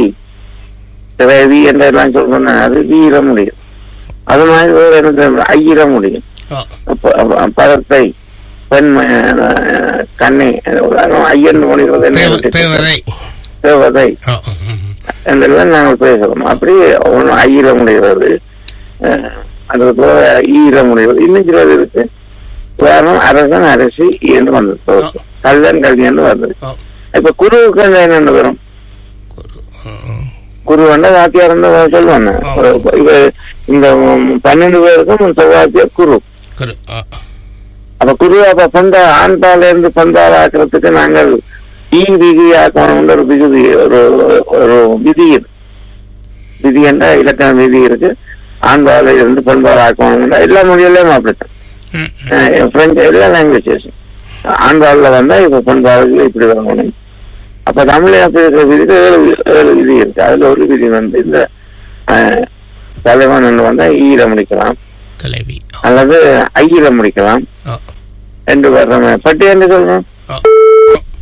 திரைவி என்றெல்லாம் சொல்றேன் அது வீர முடியும் அது மாதிரி வேற என்ன தெரியுமா? ஐயிட முடியும் ஓ அப்ப- அப்ப பதத்தை பெண்மை அஹ், கண்ணை அஹ், ஐயன் முடிகிறது என்ன தேவ- விட்டுட்டு? தேவதை தேவதை ஓ ம், ம். என்றெல்லாம் நாங்கள் பேசுறோம் அப்படி ஒன்று ஐயிட முடிகிறது அஹ், அதுக்கு போக ஈர முடிகிறது இன்னும் சிலது இருக்கு உதாரணம் அரசன் அரசி என்று வந்தது கல்வன் கல்வி என்று வந்தது ஓ இப்ப குருவுக்கு என்னென்ன வரும் குரு ம், ம். குரு வந்து வாத்தியார் சொல்லுவாங்க ஆ. இவ இந்த பன்னெண்டு பேருக்கும் செவ்வாத்தியார் குரு குரு ஓ அப்ப குரு அப்ப பந்த ஆண்பால இருந்து பந்தால் ஆக்கிறதுக்கு நாங்கள் ஈ விதி ஆக்கணும்னு ஒரு விகுதி ஒரு ஒரு விதி இருக்கு விதி என்ற இலக்கண விதி இருக்கு ஆண்பால இருந்து பெண்பால் ஆக்கணும்னா எல்லா மொழியிலையும் அப்படித்தான் ம், ம். அஹ் பிரெஞ்சு எல்லா லாங்குவேஜஸ் ஆண்பால்ல வந்தா இப்ப பெண்பாலுக்கு இப்படி வரணும் அப்ப தமிழ்ல அப்படி இருக்கிற விதிக்கு ஏழு ஏழு விதி இருக்கு அதுல ஒரு விதி வந்து இந்த அஹ், தலைவன் என்று வந்தா ஈர முடிக்கலாம் தலைவி ஓ அல்லது ஐயில முடிக்கலாம் ஓ என்று வர்றோம் பட்டி என்று சொல்றோம்